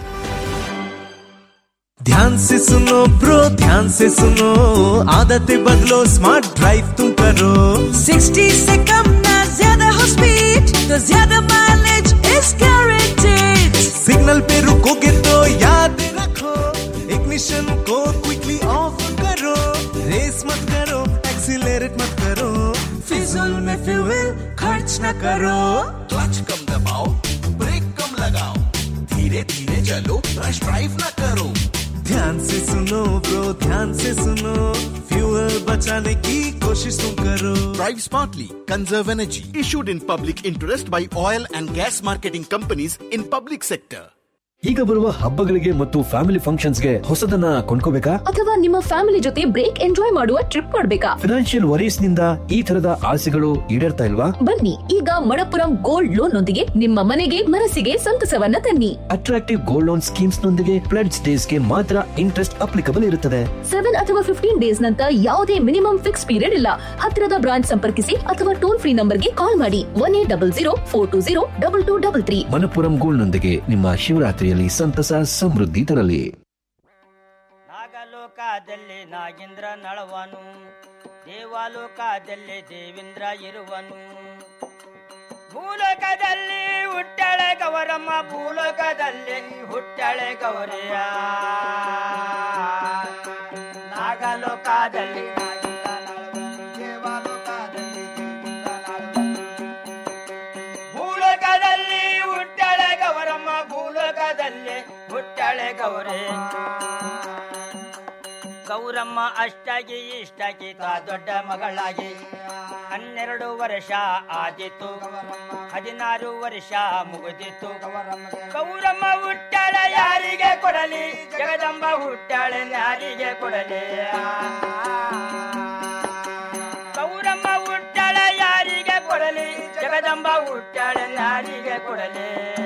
S27: ध्यान से सुनो ब्रो ध्यान से सुनो आदतें बदलो स्मार्ट ड्राइव तुम करो
S28: 60 से कम ना ज्यादा हो स्पीड तो ज्यादा माइलेज
S27: is guaranteed सिग्नल पे रुकोगे तो याद रखो इग्निशन को क्विकली ऑफ करो रेस मत करो एक्सीलरेट मत करो फिजूल में फ्यूल खर्च न करो
S1: क्लच कम दबाओ ब्रेक कम लगाओ धीरे धीरे चलो रश ड्राइव न करो
S27: ध्यान से सुनो ब्रो ध्यान से सुनो फ्यूल बचाने की कोशिश तुम करो
S8: Drive smartly, conserve energy. Issued in public interest by oil and gas marketing companies in public sector.
S10: ಈಗ ಬರುವ ಹಬ್ಬಗಳಿಗೆ ಮತ್ತು ಫ್ಯಾಮಿಲಿ ಫಂಕ್ಷನ್ಸ್ಗೆ ಹೊಸದನ್ನ ಕೊಂಡ್ಕೋಬೇಕಾ
S11: ಅಥವಾ ನಿಮ್ಮ ಫ್ಯಾಮಿಲಿ ಜೊತೆ ಬ್ರೇಕ್ ಎಂಜಾಯ್ ಮಾಡುವ ಟ್ರಿಪ್ ಮಾಡ್ಬೇಕಾ
S10: ಫಿನಾನ್ಷಿಯಲ್ ವರೀಸ್ ನಿಂದ ಈ ತರದ ಆಸೆಗಳು ಈಡೇರ್ತಾ ಇಲ್ವಾ
S11: ಬನ್ನಿ ಈಗ ಮಣಪುರಂ ಗೋಲ್ಡ್ ಲೋನ್ ನೊಂದಿಗೆ ನಿಮ್ಮ ಮನೆಗೆ ಮನಸ್ಸಿಗೆ ಸಂತಸವನ್ನ ತನ್ನಿ
S10: ಅಟ್ರಾಕ್ಟಿವ್ ಗೋಲ್ಡ್ ಲೋನ್ ಸ್ಕೀಮ್ಸ್ ನೊಂದಿಗೆ ಪ್ಲೆಡ್ಸ್ ಡೇಸ್ಗೆ ಮಾತ್ರ ಇಂಟ್ರೆಸ್ಟ್ ಅಪ್ಲಿಕಬಲ್ ಇರುತ್ತದೆ
S11: ಸೆವೆನ್ ಅಥವಾ ಫಿಫ್ಟೀನ್ ಡೇಸ್ ನಂತರ ಯಾವುದೇ ಮಿನಿಮಮ್ ಫಿಕ್ಸ್ ಪೀರಿಯಡ್ ಇಲ್ಲ ಹತ್ತಿರದ ಬ್ರಾಂಚ್ ಸಂಪರ್ಕಿಸಿ ಅಥವಾ ಟೋಲ್ ಫ್ರೀ ನಂಬರ್ಗೆ ಕಾಲ್ ಮಾಡಿ one eight double zero four two zero double two double three
S10: Manappuram gold ನೊಂದಿಗೆ ನಿಮ್ಮ ಶಿವರಾತ್ರಿಯಲ್ಲಿ ಸಂತಸ ಸಮೃದ್ಧಿ ತರಲಿ
S3: ನಾಗಲೋಕದಲ್ಲಿ ನಾಗೇಂದ್ರ ನಳವನು ದೇವಾಲೋಕದಲ್ಲಿ ದೇವೇಂದ್ರ ಇರುವನು ಭೂಲೋಕದಲ್ಲಿ ಹುಟ್ಟಳೆ ಗೌರಮ್ಮ ಭೂಲೋಕದಲ್ಲಿ ಹುಟ್ಟಳೆ ಗೌರಿಯ ನಾಗಲೋಕದಲ್ಲಿ ಭೂಲೋಕದಲ್ಲಿ ಹುಟ್ಟಳೆ ಗೌರಮ್ಮ ಭೂಲೋಕದಲ್ಲಿ ಹುಟ್ಟಳೆ ಗೌರಿ ಗೌರಮ್ಮ ಅಷ್ಟಾಗಿ ಇಷ್ಟಾಗಿ ತಾ ದೊಡ್ಡ ಮಗಳಾಗಿ ಹನ್ನೆರಡು ವರ್ಷ ಆದಿತು ಹದಿನಾರು ವರ್ಷ ಮುಗಿದಿತ್ತು ಗೌರಮ್ಮ ಹುಟ್ಟಾಳೆ ಯಾರಿಗೆ ಕೊಡಲಿ ಜಗದಂಬ ಹುಟ್ಟಾಳೆ ಯಾರಿಗೆ ಕೊಡಲಿ ಗೌರಮ್ಮ ಹುಟ್ಟಾಳೆ ಯಾರಿಗೆ ಕೊಡಲಿ ಜಗದಂಬ ಹುಟ್ಟಾಳೆ ಯಾರಿಗೆ ಕೊಡಲಿ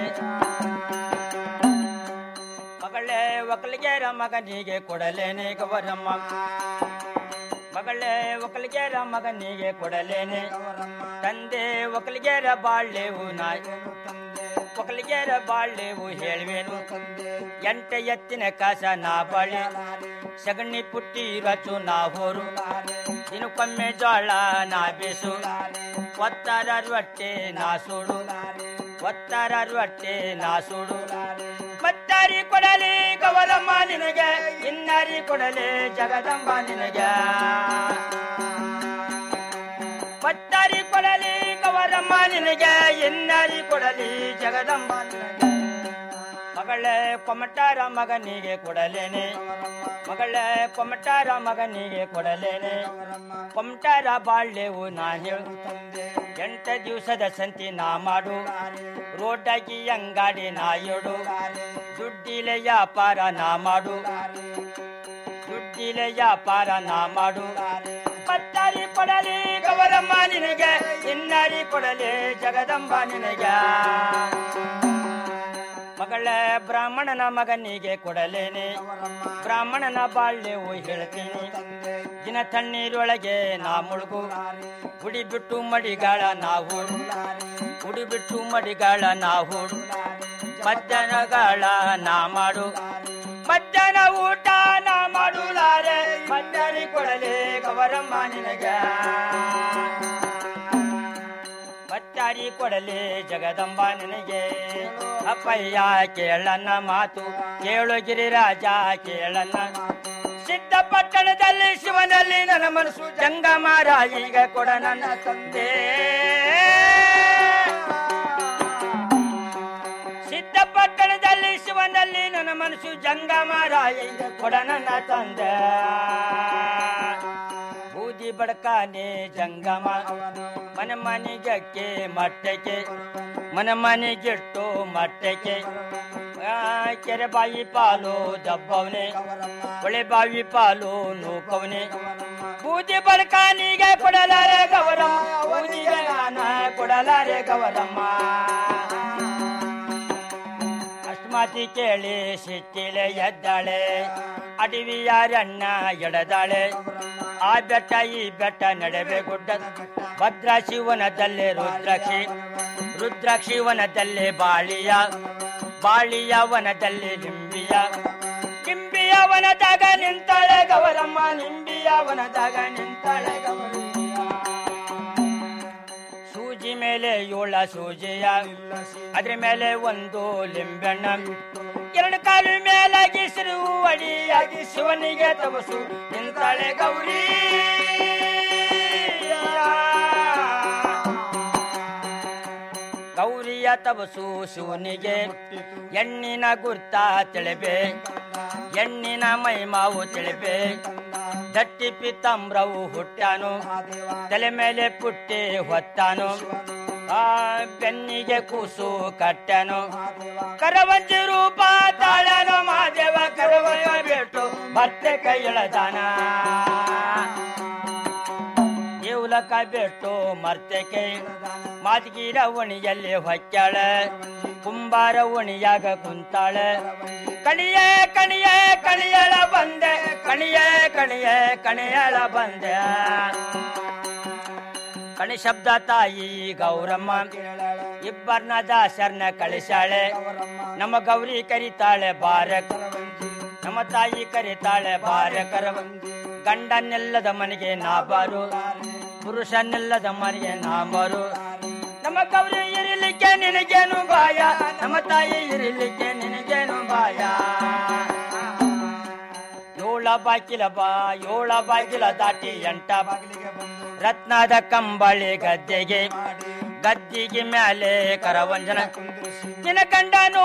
S3: ಮಗಳೇ ಒಕ್ಕಲಿಗೆರ ಮಗನಿಗೆ ಕೊಡಲೇನೆ ಗೌರಮ್ಮ ಮಗಳೇ ಒಕ್ಕಲಿಗೆರ ಮಗನಿಗೆ ಕೊಡಲೇನೆ ತಂದೆ ಒಕ್ಕಲಿಗೆರ ಬಾಳ್ಳೆವು ನಾಯ್ ಒಕ್ಕಲಿಗೆರ ಬಾಳ್ಳೆವು ಹೇಳುವೆನು ಎಂಟ ಎತ್ತಿನ ಕಾಸ ನಾ ಬಾಳೆ ಸಗಣಿ ಪುಟ್ಟಿ ರಚು ನಾ ಹೋರು ದಿನಕ್ಕೊಮ್ಮೆ ಜೋಳ ನಾ ಬೇಸು ಒತ್ತಾರ ರೊಟ್ಟೆ ನಾ ಸುಡು ಒತ್ತಾರ ರೊಟ್ಟೆ ನಾ ಸುಡು ಮತ್ತಾರಿ ಕೊಡಲಿ ಗವರಮ್ಮ ನಿನಗೆ ಇನ್ನಾರಿ ಕೊಡಲಿ ಜಗದಂಬ ನಿನಗೆ ಮತ್ತಾರಿ ಕೊಡಲಿ ಗವರಮ್ಮ ನಿನಗೆ ಇನ್ನಾರಿ ಕೊಡಲಿ ಜಗದಂಬ ನಿನಗೆ ಮಗಳೇ ಕೊಮಟಾರ ಮಗನಿಗೆ ಕೊಡಲೇನೆ ಮಗಳೇ ಕೊಮಟಾರ ಮಗನಿಗೆ ಕೊಡಲೇನೆ ಕೊಮಟಾರ ಬಾಳ್ಳೆವು ನಾ ಹೇಳು ಎಂಟ ದಿವಸದ ಸಂತಿ ನಾ ಮಾಡು ರೋಡಾಗಿ ಅಂಗಾಡಿ ನಾ ಏಡು ದುಡ್ಡಿಲೆ ವ್ಯಾಪಾರ ನಾ ಮಾಡು ದುಡ್ಡಿಲೆ ವ್ಯಾಪಾರ ನಾ ಮಾಡು ಪತ್ತಾರಿ ಕೊಡಲಿ ಗವರಮ್ಮ ನಿನಗೆ ಇನ್ನಾರಿ ಕೊಡಲಿ ಜಗದಂಬ ನಿನಗೆ ಮಗಳ ಬ್ರಾಹ್ಮಣನ ಮಗನಿಗೆ ಕೊಡಲೇನೆ ಬ್ರಾಹ್ಮಣನ ಬಾಳ್ಳೆವು ಹೇಳ್ತೀನಿ ದಿನ ತಣ್ಣೀರೊಳಗೆ ನಾ ಮುಳುಗು ಗುಡಿ ಬಿಟ್ಟು ಮಡಿಗಾಳ ನಾ ಹೂಡು ಗುಡಿ ಬಿಟ್ಟು ಮಡಿಗಾಳ ನಾ ಹೂಡು ಮಧ್ಯಾಹ್ನಗಾಳ ನಾ ಮಾಡು ಮಧ್ಯಾಹ್ನ ಊಟ ನಾ ಮಾಡುಲಾರೆ ಮಧ್ಯಾಹ್ನ ಕೊಡಲೆ ಗವರಮ್ಮ ನಿನಗೆ ಮತ್ತಾರಿ ಕೊಡಲೆ ಜಗದಂಬ ನಿನಗೆ ಅಪ್ಪಯ್ಯ ಕೇಳನ್ನ ಮಾತು ಕೇಳು ಗಿರಿರಾಜ ಕೇಳನ್ನ ಸಿದ್ದಪಟ್ಟಣದಲ್ಲಿ ಶಿವನಲ್ಲಿ ನನ್ನ ಮನಸ್ಸು ಜಂಗಮಾರ ಈಗ ಕೊಡ ನನ್ನ ತಂದೆ ಸಿದ್ದಪಟ್ಟಣದಲ್ಲಿ ಶಿವನಲ್ಲಿ ನನ್ನ ಮನಸ್ಸು ಜಂಗಮಾರ ಈಗ ಕೊಡ ನನ್ನ ತಂದೆ ಬೂದಿ ಬಡಕಾನೆ ಜಂಗಮ ಮನ ಮನೆಗಕ್ಕೆ ಮಟ್ಟಕ್ಕೆ ಮನ ಮನೆಗಿಟ್ಟು ಮಟ್ಟಕ್ಕೆ ಆ, ಕೆರೆ ಬಾಯಿ ಪಾಲು ದಬ್ಬವನೆ ಹೊಳೆ ಬಾವಿ ಪಾಲು ನೂಕವನೆ ಬೂದಿ ಬಡಕಾನಿಗೆ ಕೊಡಲಾರೆ ಗೌರಮ್ಮ ಬೂದಿಗೆ ನಾನ ಕೊಡಲಾರೆ ಗೌರಮ್ಮ ಅಷ್ಟಮಾತಿ ಕೇಳಿ ಸಿಟ್ಟಿಲೆ ಎದ್ದಾಳೆ ಅಡವಿಯಾರಣ್ಣ ಎಡದಾಳೆ ಆ ಬೆಟ್ಟ ಈ ಬೆಟ್ಟ ನಡುವೆ ಗುಡ್ಡ ಭದ್ರಾಕ್ಷಿ ವನದಲ್ಲೇ ರುದ್ರಾಕ್ಷಿ ರುದ್ರಾಕ್ಷಿ ವನದಲ್ಲೇ ಬಾಳಿಯ ಬಾಳಿಯ ವನದಲ್ಲಿ ಲಿಂಬಿಯ ಲಿಂಬಿಯ ವನದಾಗ ನಿಂತಾಳೆ ಗೌರಮ್ಮ ನಿಂಬಿಯ ವನದಾಗ ನಿಂತಾಳೆ ಗೌರಮ್ಮ ಸೂಜಿ ಮೇಲೆ ಏಳ ಸೂಜಿಯ ಅದ್ರ ಮೇಲೆ ಒಂದು ಲಿಂಬೆಣ್ಣ ಎರಡು ಕಾಲು ಮೇಲಾಗಿ ಸಿರು ಅಡಿಯಾಗಿ ಶಿವನಿಗೆ ತಪಸು ನಿಂತಾಳೆ ಗೌರಿ ಗೌರಿಯ ತಪಸು ಶಿವನಿಗೆ ಎಣ್ಣಿನ ಗುರ್ತ ತಿಳಿಬೆ ಎಣ್ಣಿನ ಮೈಮಾವು ತಿಳಿಬೆ ದಟ್ಟಿ ಪಿತಾಂಬ್ರವು ಹುಟ್ಟಾನು ತಲೆ ಮೇಲೆ ಪುಟ್ಟಿ ಹೊತ್ತಾನು ಆ ಬೆನ್ನಿಗೆ ಕೂಸು ಕಟ್ಟನು ಕರವಂಜಿ ರೂಪ ತಾಳನು ಮಾದೇವ ಕರವಯ ಬಿಟ್ಟು ಭರ್ತೆ ಕೈ ಎಳದಾನ ದೇವಲಕ ಬಿಟ್ಟು ಮರ್ತೆಕೆ ಮಾದಗಿರ ಒಣಿಯಲ್ಲಿ ಹೊಕ್ಕಾಳ ಕುಂಬಾರ ಒಣಿಯಾಗ ಕುಂತಾಳ ಕಣಿಯ ಕಣಿಯ ಕಣಿಯಳ ಬಂದೆ ಕಣಿಯ ಕಣಿಯ ಕಣಿಯಳ ಬಂದೆ ಕಣಿ ಶಬ್ದ ತಾಯಿ ಗೌರಮ್ಮ ಇಬ್ಬರ್ನ ದಾಸರ್ನ ಕಳಿಸಾಳೆ ನಮ್ಮ ಗೌರಿ ಕರಿತಾಳೆ ಬಾರಕ್ ನಮ್ಮ ತಾಯಿ ಕರಿತಾಳೆ ಬಾರಕರ ಗಂಡನೆಲ್ಲದ ಮನೆಗೆ ನಾ ಬಾರು ಪುರುಷನೆಲ್ಲದ ಮನೆಗೆ ನಾ ಬಾರು ನಮ್ಮ ಗೌರಿ ಇರಲಿಕ್ಕೆ ನಿನಗೇನು ಬಾಯ ನಮ್ಮ ತಾಯಿ ಇರಲಿಕ್ಕೆ ನಿನಗೇನು ಬಾಯ ಏಳ ಬಾಕಿಲ ಬಾ ಏಳ ಬಾಗಿಲ ದಾಟಿ ಎಂಟ ಬಾಗಿಲಿಗೆ ರತ್ನದ ಕಂಬಳಿ ಗದ್ದೆಗೆ ಗದ್ದಿಗೆ ಮ್ಯಾಲೆ ಕರವಂಜನ ನಿನ ಗಂಡನು